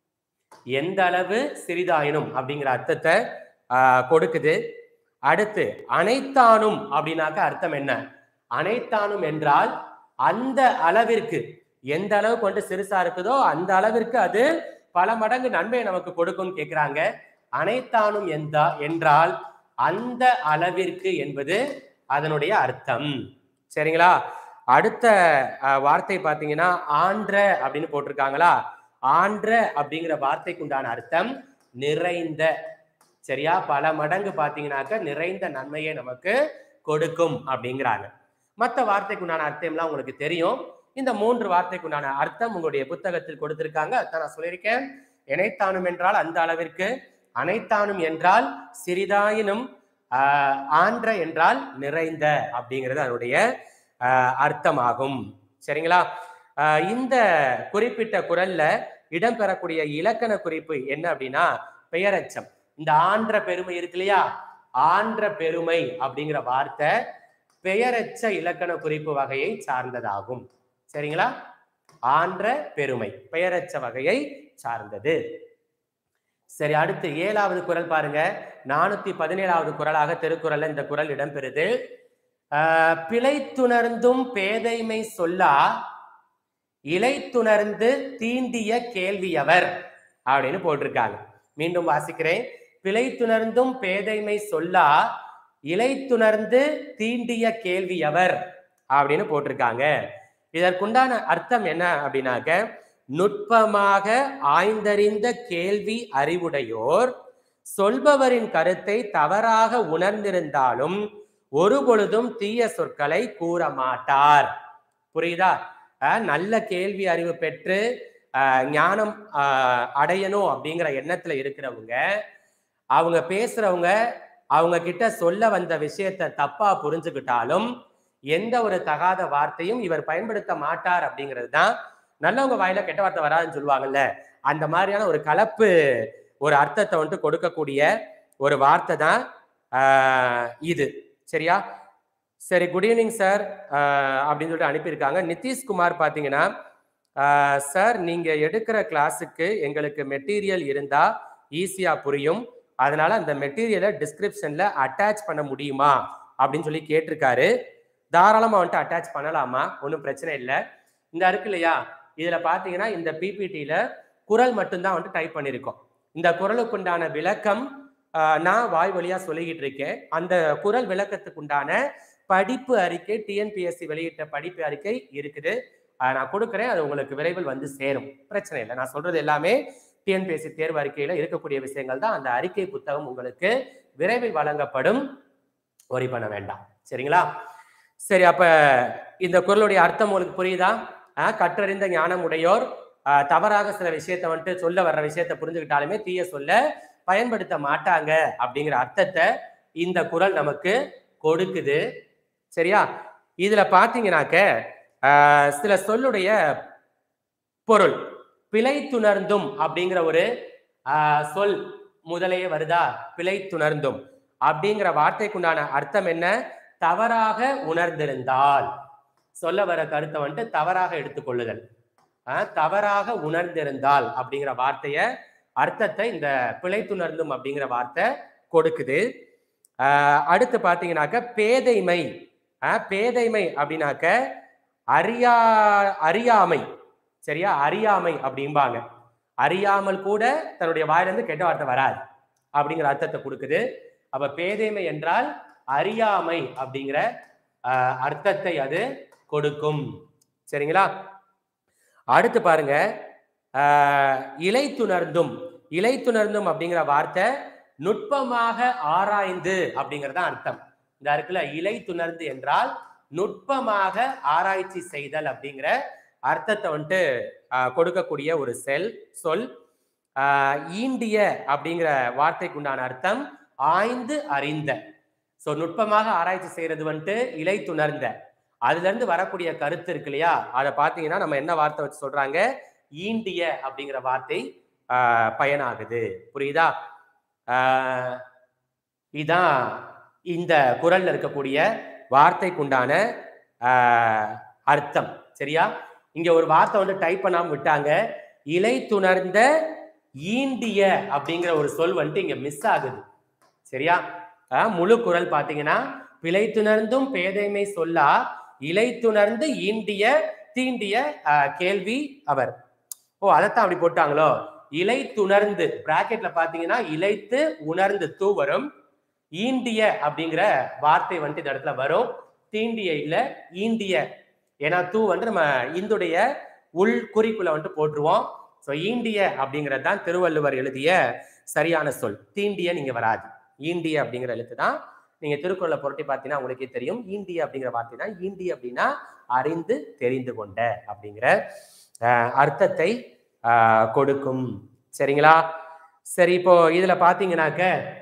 எந்த அளவு சிறிதாயினும் அப்படிங்கிற அர்த்தத்தை ஆஹ், கொடுக்குது அடுத்து அனைத்தானும் அப்படின்னாக்க அர்த்தம் என்ன அனைத்தானும் என்றால் அந்த அளவிற்கு எந்த அளவு கொண்டு சிறுசா இருக்குதோ அந்த அளவிற்கு அது பல மடங்கு நன்மையை நமக்கு கொடுக்கும்னு கேக்குறாங்க அனைத்தானும் எந்த என்றால் அந்த அளவிற்கு என்பது அதனுடைய அர்த்தம் சரிங்களா அடுத்த அஹ், வார்த்தை பார்த்தீங்கன்னா ஆன்ற அப்படின்னு போட்டிருக்காங்களா ஆன்ற அப்படிங்கிற வார்த்தைக்கு உண்டான அர்த்தம் நிறைந்த சரியா பல மடங்கு பார்த்தீங்கன்னாக்க நிறைந்த நன்மையை நமக்கு கொடுக்கும் அப்படிங்கிறாங்க மற்ற வார்த்தைக்கு உண்டான அர்த்தம்லாம் உங்களுக்கு தெரியும் இந்த மூன்று வார்த்தைக்கு உண்டான அர்த்தம் உங்களுடைய புத்தகத்தில் கொடுத்திருக்காங்க அதான் நான் சொல்லியிருக்கேன் இணைத்தானும் என்றால் அந்த அளவிற்கு அனைத்தானும் என்றால் சிறிதாயினும் ஆஹ், ஆன்ற என்றால் நிறைந்த அப்படிங்கிறது அதனுடைய ஆஹ், அர்த்தமாகும் சரிங்களா ஆஹ், இந்த குறிப்பிட்ட குரல்ல இடம்பெறக்கூடிய இலக்கண குறிப்பு என்ன அப்படின்னா பெயரச்சம் இந்த ஆன்ற பெருமை இருக்கு இல்லையா ஆன்ற பெருமை அப்படிங்கிற வார்த்தை பெயரச்ச இலக்கண குறிப்பு வகையை சார்ந்ததாகும் சரிங்களா ஆன்ற பெருமை பெயரச்ச வகையை சார்ந்தது சரி அடுத்து ஏழாவது குறள் பாருங்க நானூத்தி பதினேழாவது குறளாக திருக்குறள்ல இந்த குறள் இடம்பெறுது ஆஹ், பிழைத்துணர்ந்தும் பேதைமை சொல்லா இலைத்துணர்ந்து தீண்டிய கேள்வியவர் அப்படின்னு போட்டிருக்காங்க மீண்டும் வாசிக்கிறேன் பிழைத்துணர்ந்தும் பேதைமை சொல்லா இலைத்துணர்ந்து தீண்டிய கேள்வி எவர் அப்படின்னு போட்டிருக்காங்க இதற்குண்டான அர்த்தம் என்ன அப்படின்னாக்க நுட்பமாக ஆய்ந்தறிந்த கேள்வி அறிவுடையோர் சொல்பவரின் கருத்தை தவறாக உணர்ந்திருந்தாலும் ஒரு பொழுதும் தீய சொற்களை கூற மாட்டார் புரியுதா அஹ் நல்ல கேள்வி அறிவு பெற்று அஹ் ஞானம் அஹ் அடையணும் அப்படிங்கிற எண்ணத்துல இருக்கிறவங்க அவங்க பேசுறவங்க அவங்க கிட்ட சொல்ல வந்த விஷயத்த தப்பா புரிஞ்சுக்கிட்டாலும் எந்த ஒரு தகாத வார்த்தையும் இவர் பயன்படுத்த மாட்டார் அப்படிங்கிறது தான் நல்லவங்க வாயில கெட்ட வார்த்தை வராதுன்னு சொல்லுவாங்கல்ல அந்த மாதிரியான ஒரு கலப்பு ஒரு அர்த்தத்தை வந்துட்டு கொடுக்கக்கூடிய ஒரு வார்த்தை தான் ஆஹ் இது சரியா சரி குட் ஈவினிங் சார் அப்படின்னு சொல்லிட்டு அனுப்பியிருக்காங்க நிதிஷ்குமார் பார்த்தீங்கன்னா சார் நீங்க எடுக்கிற கிளாஸுக்கு எங்களுக்கு மெட்டீரியல் இருந்தா ஈஸியா புரியும் அதனால அந்த மெட்டீரியலை டிஸ்கிரிப்ஷன்ல அட்டாச் பண்ண முடியுமா அப்படின்னு சொல்லி கேட்டிருக்காரு தாராளமா வந்துட்டு அட்டாச் பண்ணலாமா ஒன்றும் பிரச்சனை இல்லை இந்த இருக்கு இல்லையா இதுல பாத்தீங்கன்னா இந்த பிபிடியில குரல் மட்டும்தான் வந்துட்டு டைப் பண்ணியிருக்கோம் இந்த குரலுக்குண்டான விளக்கம் ஆஹ், நான் வாய் வழியா சொல்லிக்கிட்டு இருக்கேன் அந்த குரல் விளக்கத்துக்கு உண்டான படிப்பு அறிக்கை டிஎன்பிஎஸ்சி வெளியிட்ட படிப்பு அறிக்கை இருக்குது ஆஹ், நான் கொடுக்குறேன் அது உங்களுக்கு விரைவில் வந்து சேரும் பிரச்சனை இல்லை நான் சொல்றது எல்லாமே டிஎன்பிஎஸ்சி தேர்வு அறிக்கையில இருக்கக்கூடிய விஷயங்கள் தான் அந்த அறிக்கை புத்தகம் உங்களுக்கு விரைவில் வழங்கப்படும் worry பண்ண வேண்டாம் சரிங்களா சரி அப்ப இந்த குரலுடைய அர்த்தம் உங்களுக்கு புரியுதா ஆஹ், கற்றறிந்த ஞானம் உடையோர் ஆஹ், தவறாக சில விஷயத்தை வந்துட்டு சொல்ல வர்ற விஷயத்தை புரிஞ்சுக்கிட்டாலுமே தீய சொல்ல பயன்படுத்த மாட்டாங்க அப்படிங்கிற அர்த்தத்தை இந்த குரல் நமக்கு கொடுக்குது சரியா இதுல பாத்தீங்கன்னாக்க ஆஹ், சில சொல்லுடைய பொருள் பிழைத்துணர்ந்தும் அப்படிங்கிற ஒரு ஆஹ், சொல் முதலையே வருதா பிழைத்துணர்ந்தும் அப்படிங்கிற வார்த்தைக்குண்டான அர்த்தம் என்ன தவறாக உணர்ந்திருந்தால் சொல்ல வர கருத்தை வந்துட்டு தவறாக எடுத்துக்கொள்ளுதல் ஆஹ், தவறாக உணர்ந்திருந்தால் அப்படிங்கிற வார்த்தைய அர்த்தத்தை இந்த பிழைத்துணர்ந்தும் அப்படிங்கிற வார்த்தை கொடுக்குது ஆஹ், அடுத்து பார்த்தீங்கன்னாக்க பேதைமை ஆஹ், பேதைமை அப்படின்னாக்க அறியா அறியாமை சரியா அறியாமை அப்படிம்பாங்க அறியாமல் கூட தன்னுடைய வாயிலிருந்து கெட்ட வார்த்தை வராது அப்படிங்கிற அர்த்தத்தை கொடுக்குது அப்ப பேதைமை என்றால் அறியாமை அப்படிங்கிற ஆஹ், அர்த்தத்தை அது கொடுக்கும் சரிங்களா அடுத்து பாருங்க ஆஹ், இலைத்துணர்ந்தும் இலைத்துணர்ந்தும் அப்படிங்கிற வார்த்தை நுட்பமாக ஆராய்ந்து அப்படிங்கிறது தான் அர்த்தம் இந்த இருக்குல்ல இலை துணர்ந்து என்றால் நுட்பமாக ஆராய்ச்சி செய்தல் அப்படிங்கிற அர்த்தத்தை வந்துட்டு ஆஹ், கொடுக்கக்கூடிய ஒரு செல் சொல் ஆஹ், ஈண்டிய அப்படிங்கிற வார்த்தைக்கு உண்டான அர்த்தம் ஆய்ந்து அறிந்த ஸோ நுட்பமாக ஆராய்ச்சி செய்யறது வந்துட்டு இலை துணர்ந்த அதுல இருந்து வரக்கூடிய கருத்து இருக்கு இல்லையா அதை பார்த்தீங்கன்னா நம்ம என்ன வார்த்தை வச்சு சொல்றாங்க ஈண்டிய அப்படிங்கிற வார்த்தை ஆஹ், பயனாகுது புரியுதா ஆஹ், இதான் இந்த குரல்ல இருக்கக்கூடிய வார்த்தைக்குண்டான ஆஹ், அர்த்தம் சரியா இங்க ஒரு வார்த்தை வந்து டைப் பண்ணாம விட்டாங்க இலை துணர்ந்த ஈண்டிய அப்படிங்கிற ஒரு சொல் வந்துட்டு இங்க மிஸ் ஆகுது சரியா ஆஹ், முழு குரல் பாத்தீங்கன்னா பிழை துணர்ந்தும் பேதைமை சொல்லா இலை துணர்ந்து ஈண்டிய தீண்டிய ஆஹ், கேள்வி அவர் ஓ அதைத்தான் அப்படி போட்டாங்களோ இலை துணர்ந்து பிராக்கெட்ல பாத்தீங்கன்னா இலைத்து உணர்ந்து தூ வரும் ஈண்டிய அப்படிங்கிற வார்த்தை வந்துட்டு இந்த இடத்துல வரும் தீண்டிய இல்ல ஈண்டிய ஏன்னா தூ வந்து நம்ம இந்துடைய உள் குறிக்குள்ள வந்துட்டு போட்டுருவோம் ஸோ ஈண்டிய அப்படிங்கிறது தான் திருவள்ளுவர் எழுதிய சரியான சொல் தீண்டிய நீங்க வராது ஈண்டிய அப்படிங்கிற எழுத்து தான் நீங்க திருக்குறளை புரட்டி பார்த்தீங்கன்னா உங்களுக்கே தெரியும் ஈண்டிய அப்படிங்கிற வார்த்தை தான் ஈண்டி அப்படின்னா அறிந்து தெரிந்து கொண்ட அப்படிங்கிற அஹ், அர்த்தத்தை ஆஹ், கொடுக்கும் சரிங்களா சரி இப்போ இதுல பாத்தீங்கன்னாக்க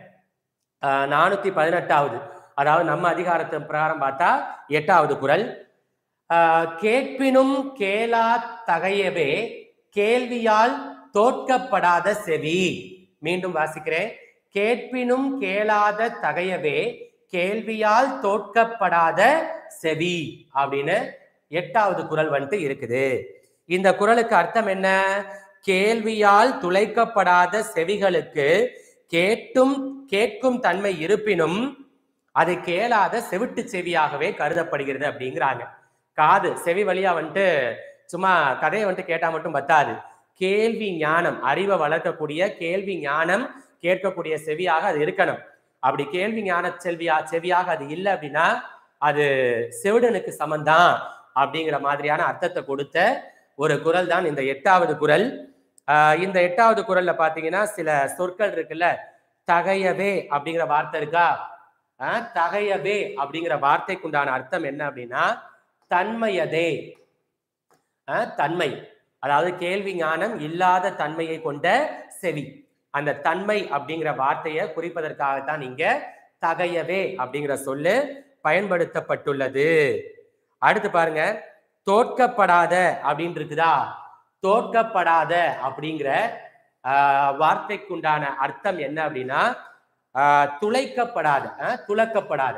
ஆஹ், நானூத்தி பதினெட்டாவது அதாவது நம்ம அதிகாரத்து பிரகாரம் பார்த்தா எட்டாவது குரல் ஆஹ், கேட்பினும் கேளா தகையவே கேள்வியால் தோற்கப்படாத செவி மீண்டும் வாசிக்கிறேன் கேட்பினும் கேளாத தகையவே கேள்வியால் தோற்கப்படாத செவி அப்படின்னு எட்டாவது குரல் வந்துட்டு இருக்குது இந்த குரலுக்கு அர்த்தம் என்ன கேள்வியால் துளைக்கப்படாத செவிகளுக்கு கேட்டும் கேட்கும் தன்மை இருப்பினும் அது கேளாத செவிட்டு செவியாகவே கருதப்படுகிறது அப்படிங்கிறாங்க காது செவி வழியா வந்துட்டு சும்மா கதையை வந்துட்டு கேட்டா மட்டும் பத்தாது கேள்வி ஞானம் அறிவை வளர்க்கக்கூடிய கேள்வி ஞானம் கேட்கக்கூடிய செவியாக அது இருக்கணும் அப்படி கேள்வி ஞான செல்வியா செவியாக அது இல்லை அப்படின்னா அது செவிடனுக்கு சமந்தான் அப்படிங்கிற மாதிரியான அர்த்தத்தை கொடுத்த ஒரு குரல் தான் இந்த எட்டாவது குரல் ஆஹ் இந்த எட்டாவது குரல்ல பாத்தீங்கன்னா சில சொற்கள் இருக்குல்ல தகையவே அப்படிங்கிற வார்த்தை இருக்கா ஆஹ் தகையவே அப்படிங்கிற வார்த்தைக்கு உண்டான அர்த்தம் என்ன அப்படின்னா தன்மையதே ஆஹ் தன்மை அதாவது கேள்வி ஞானம் இல்லாத தன்மையை கொண்ட செவி அந்த தன்மை அப்படிங்கிற வார்த்தையை குறிப்பதற்காகத்தான் இங்க தகையவே அப்படிங்கிற சொல்லு பயன்படுத்தப்பட்டுள்ளது அடுத்து பாருங்க தோற்கப்படாத அப்படின்னு இருக்குதா தோற்கப்படாத அப்படிங்கிற ஆஹ், வார்த்தைக்குண்டான அர்த்தம் என்ன அப்படின்னா ஆஹ், துளைக்கப்படாத ஆஹ், துலக்கப்படாத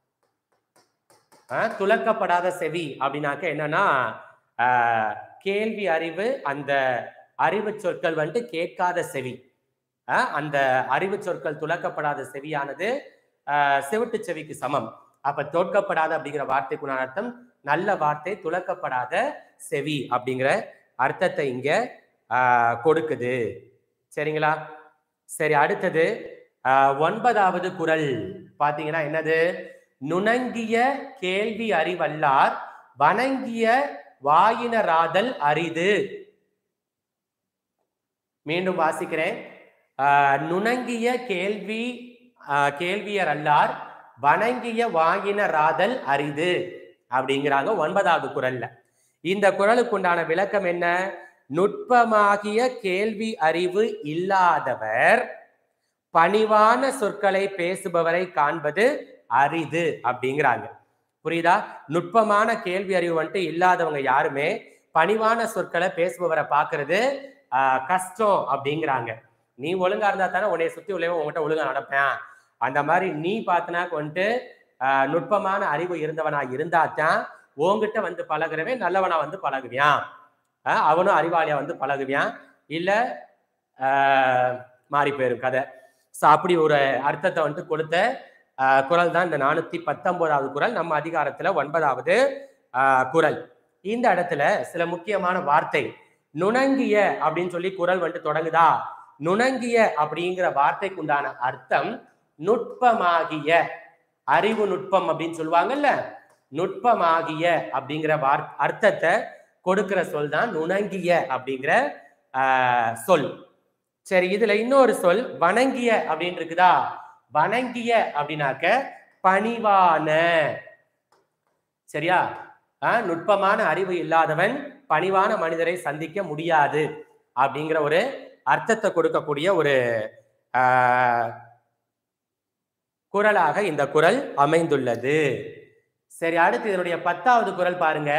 ஆஹ், துலக்கப்படாத செவி அப்படின்னாக்க என்னன்னா ஆஹ், கேள்வி அறிவு அந்த அறிவு சொற்கள் வந்துட்டு கேட்காத செவி ஆஹ், அந்த அறிவு சொற்கள் துலக்கப்படாத செவியானது ஆஹ், செவிட்டு செவிக்கு சமம் அப்ப தோற்கப்படாத அப்படிங்கிற வார்த்தைக்குண்டான அர்த்தம் நல்ல வார்த்தை துலக்கப்படாத செவி அப்படிங்கிற அர்த்தத்தை இங்க ஆஹ், கொடுக்குது சரிங்களா சரி அடுத்தது ஆஹ், ஒன்பதாவது குரல் பாத்தீங்கன்னா என்னது நுணங்கிய கேள்வி அறிவல்லார் வணங்கிய வாயினராதல் அரிது மீண்டும் வாசிக்கிறேன் ஆஹ், நுணங்கிய கேள்வி ஆஹ், கேள்வியர் அல்லார் வணங்கிய வாயினராதல் அரிது அப்படிங்கிறாங்க ஒன்பதாவது குரல்ல இந்த குரலுக்கு உண்டான விளக்கம் என்ன நுட்பமாகிய கேள்வி அறிவு இல்லாதவர் பணிவான சொற்களை பேசுபவரை காண்பது அரிது அப்படிங்கிறாங்க புரியுதா நுட்பமான கேள்வி அறிவு வந்துட்டு இல்லாதவங்க யாருமே பணிவான சொற்களை பேசுபவரை பார்க்கிறது ஆஹ், கஷ்டம் அப்படிங்கிறாங்க நீ ஒழுங்கா இருந்தா தானே உன்னைய சுத்தி உள்ளவன் உங்ககிட்ட ஒழுங்கா நடப்பேன் அந்த மாதிரி நீ பார்த்தனாக்க வந்துட்டு ஆஹ், நுட்பமான அறிவு இருந்தவனா இருந்தாதான் உன்கிட்ட வந்து பழகுறவன் நல்லவனா வந்து பழகுவியான் ஆஹ், அவனும் அறிவாளியா வந்து பழகுவியான் இல்ல ஆஹ், மாறி போயிரும் கதை ஸோ அப்படி ஒரு அர்த்தத்தை வந்துட்டு கொடுத்த ஆஹ், குரல் தான் இந்த நானூத்தி பத்தொன்பதாவது குரல் நம்ம அதிகாரத்துல ஒன்பதாவது ஆஹ், குரல் இந்த இடத்துல சில முக்கியமான வார்த்தை நுணங்கிய அப்படின்னு சொல்லி குரல் வந்துட்டு தொடங்குதா நுணங்கிய அப்படிங்கிற வார்த்தைக்கு உண்டான அர்த்தம் நுட்பமாகிய அறிவு நுட்பம் அப்படின்னு சொல்லுவாங்கல்ல நுட்பமாகிய அப்படிங்கிற வார் அர்த்தத்தை கொடுக்கிற சொல் தான் நுணங்கிய அப்படிங்கிற ஆஹ், சொல் சரி இதுல இன்னொரு சொல் வணங்கிய அப்படின்னு இருக்குதா வணங்கிய அப்படின்னாக்க பணிவான சரியா ஆஹ், நுட்பமான அறிவு இல்லாதவன் பணிவான மனிதரை சந்திக்க முடியாது அப்படிங்கிற ஒரு அர்த்தத்தை கொடுக்கக்கூடிய ஒரு ஆஹ், குரலாக இந்த குரல் அமைந்துள்ளது சரி அடுத்து இதனுடைய பத்தாவது குரல் பாருங்க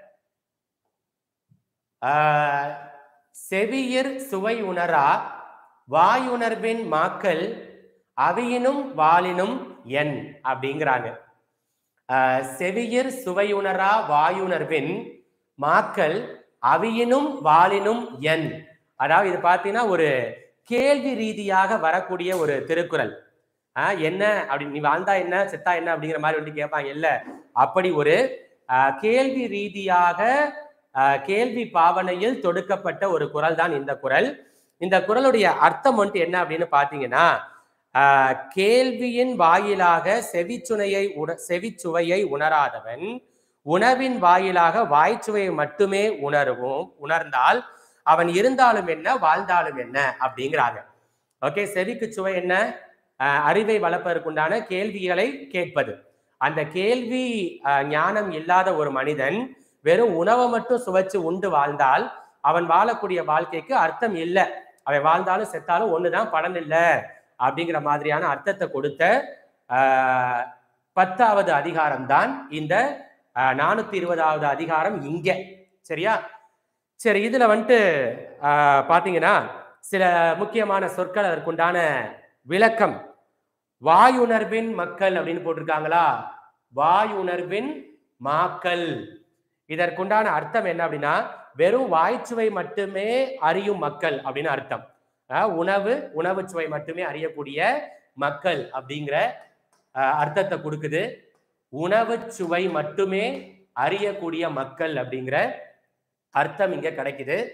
ஆஹ், செவியிர் சுவை உணரா வாயுணர்வின் மாக்கள் அவியினும் வாளினும் என் அப்படிங்கிறாங்க ஆஹ், செவியிர் சுவையுணரா வாயுணர்வின் மாக்கள் அவியினும் வாளினும் என் அதாவது இது பார்த்தீங்கன்னா ஒரு கேள்வி ரீதியாக வரக்கூடிய ஒரு திருக்குறள் ஆஹ் என்ன அப்படி நீ வாழ்ந்தா என்ன செத்தா என்ன அப்படிங்கிற மாதிரி வந்து கேட்பாங்க இல்ல அப்படி ஒரு ஆஹ் கேள்வி ரீதியாக ஆஹ் கேள்வி பாவனையில் தொடுக்கப்பட்ட ஒரு குரல் தான் இந்த குரல் இந்த குரலுடைய அர்த்தம் வந்துட்டு என்ன அப்படின்னு பாத்தீங்கன்னா ஆஹ் கேள்வியின் வாயிலாக செவிச்சுனையை உண செவிச்சுவையை உணராதவன் உணவின் வாயிலாக வாய்ச்சுவையை மட்டுமே உணர்வும் உணர்ந்தால் அவன் இருந்தாலும் என்ன வாழ்ந்தாலும் என்ன அப்படிங்கிறாங்க ஓகே செவிக்கு சுவை என்ன ஆஹ் அறிவை வளர்ப்பதற்குண்டான கேள்விகளை கேட்பது அந்த கேள்வி ஆஹ் ஞானம் இல்லாத ஒரு மனிதன் வெறும் உணவை மட்டும் சுவைச்சு உண்டு வாழ்ந்தால் அவன் வாழக்கூடிய வாழ்க்கைக்கு அர்த்தம் இல்லை அவன் வாழ்ந்தாலும் செத்தாலும் ஒண்ணுதான் பலன் இல்லை அப்படிங்கிற மாதிரியான அர்த்தத்தை கொடுத்த ஆஹ் பத்தாவது அதிகாரம் தான் இந்த ஆஹ் நானூத்தி இருபதாவது அதிகாரம் இங்க சரியா சரி இதுல வந்துட்டு ஆஹ் பாத்தீங்கன்னா சில முக்கியமான சொற்கள் அதற்குண்டான விளக்கம் வாயுணர்வின் மக்கள் அப்படின்னு போட்டிருக்காங்களா வாயுணர்வின் மாக்கள் இதற்குண்டான அர்த்தம் என்ன அப்படின்னா வெறும் வாய்ச்சுவை மட்டுமே அறியும் மக்கள் அப்படின்னு அர்த்தம் அஹ் உணவு உணவு சுவை மட்டுமே அறியக்கூடிய மக்கள் அப்படிங்கிற அஹ், அர்த்தத்தை கொடுக்குது உணவு சுவை மட்டுமே அறியக்கூடிய மக்கள் அப்படிங்கிற அர்த்தம் இங்க கிடைக்குது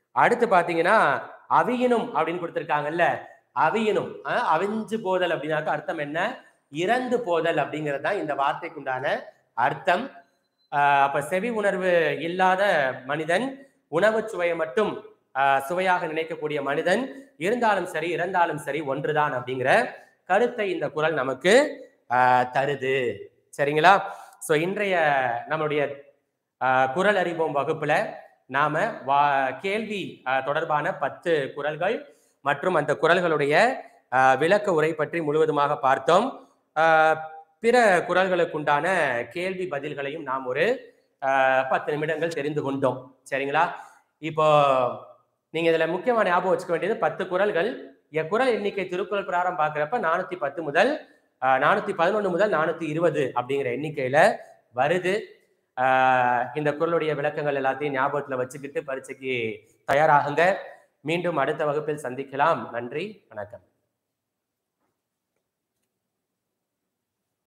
அடுத்து பாத்தீங்கன்னா அவியினும் அப்படின்னு கொடுத்திருக்காங்கல்ல அவியினும் அஹ், அவிஞ்சு போதல் அப்படின்னாக்க அர்த்தம் என்ன இறந்து போதல் அப்படிங்கிறது தான் இந்த வார்த்தைக்குண்டான அர்த்தம் ஆஹ் அப்ப செவி உணர்வு இல்லாத மனிதன் உணவு சுவையை மட்டும் ஆஹ் சுவையாக நினைக்கக்கூடிய மனிதன் இருந்தாலும் சரி இறந்தாலும் சரி ஒன்றுதான் அப்படிங்கிற கருத்தை இந்த குரல் நமக்கு ஆஹ் தருது சரிங்களா சோ இன்றைய நம்மளுடைய ஆஹ் குரல் அறிவோம் வகுப்புல நாம வா கேள்வி ஆஹ் தொடர்பான பத்து குரல்கள் மற்றும் அந்த குரல்களுடைய ஆஹ் விளக்க உரை பற்றி முழுவதுமாக பார்த்தோம் ஆஹ் பிற குரல்களுக்குண்டான கேள்வி பதில்களையும் நாம் ஒரு ஆஹ் பத்து நிமிடங்கள் தெரிந்து கொண்டோம் சரிங்களா இப்போ நீங்க இதுல முக்கியமான ஞாபகம் வச்சுக்க வேண்டியது பத்து குரல்கள் என் குரல் எண்ணிக்கை திருக்குறள் பிரகாரம் பார்க்குறப்ப நானூத்தி பத்து முதல் நானூத்தி பதினொன்று முதல் நானூத்தி இருபது அப்படிங்கிற எண்ணிக்கையில வருது ஆஹ் இந்த குரலுடைய விளக்கங்கள் எல்லாத்தையும் ஞாபகத்துல வச்சுக்கிட்டு பரீட்சைக்கு தயாராகுங்க மீண்டும் அடுத்த வகுப்பில் சந்திக்கலாம் நன்றி வணக்கம்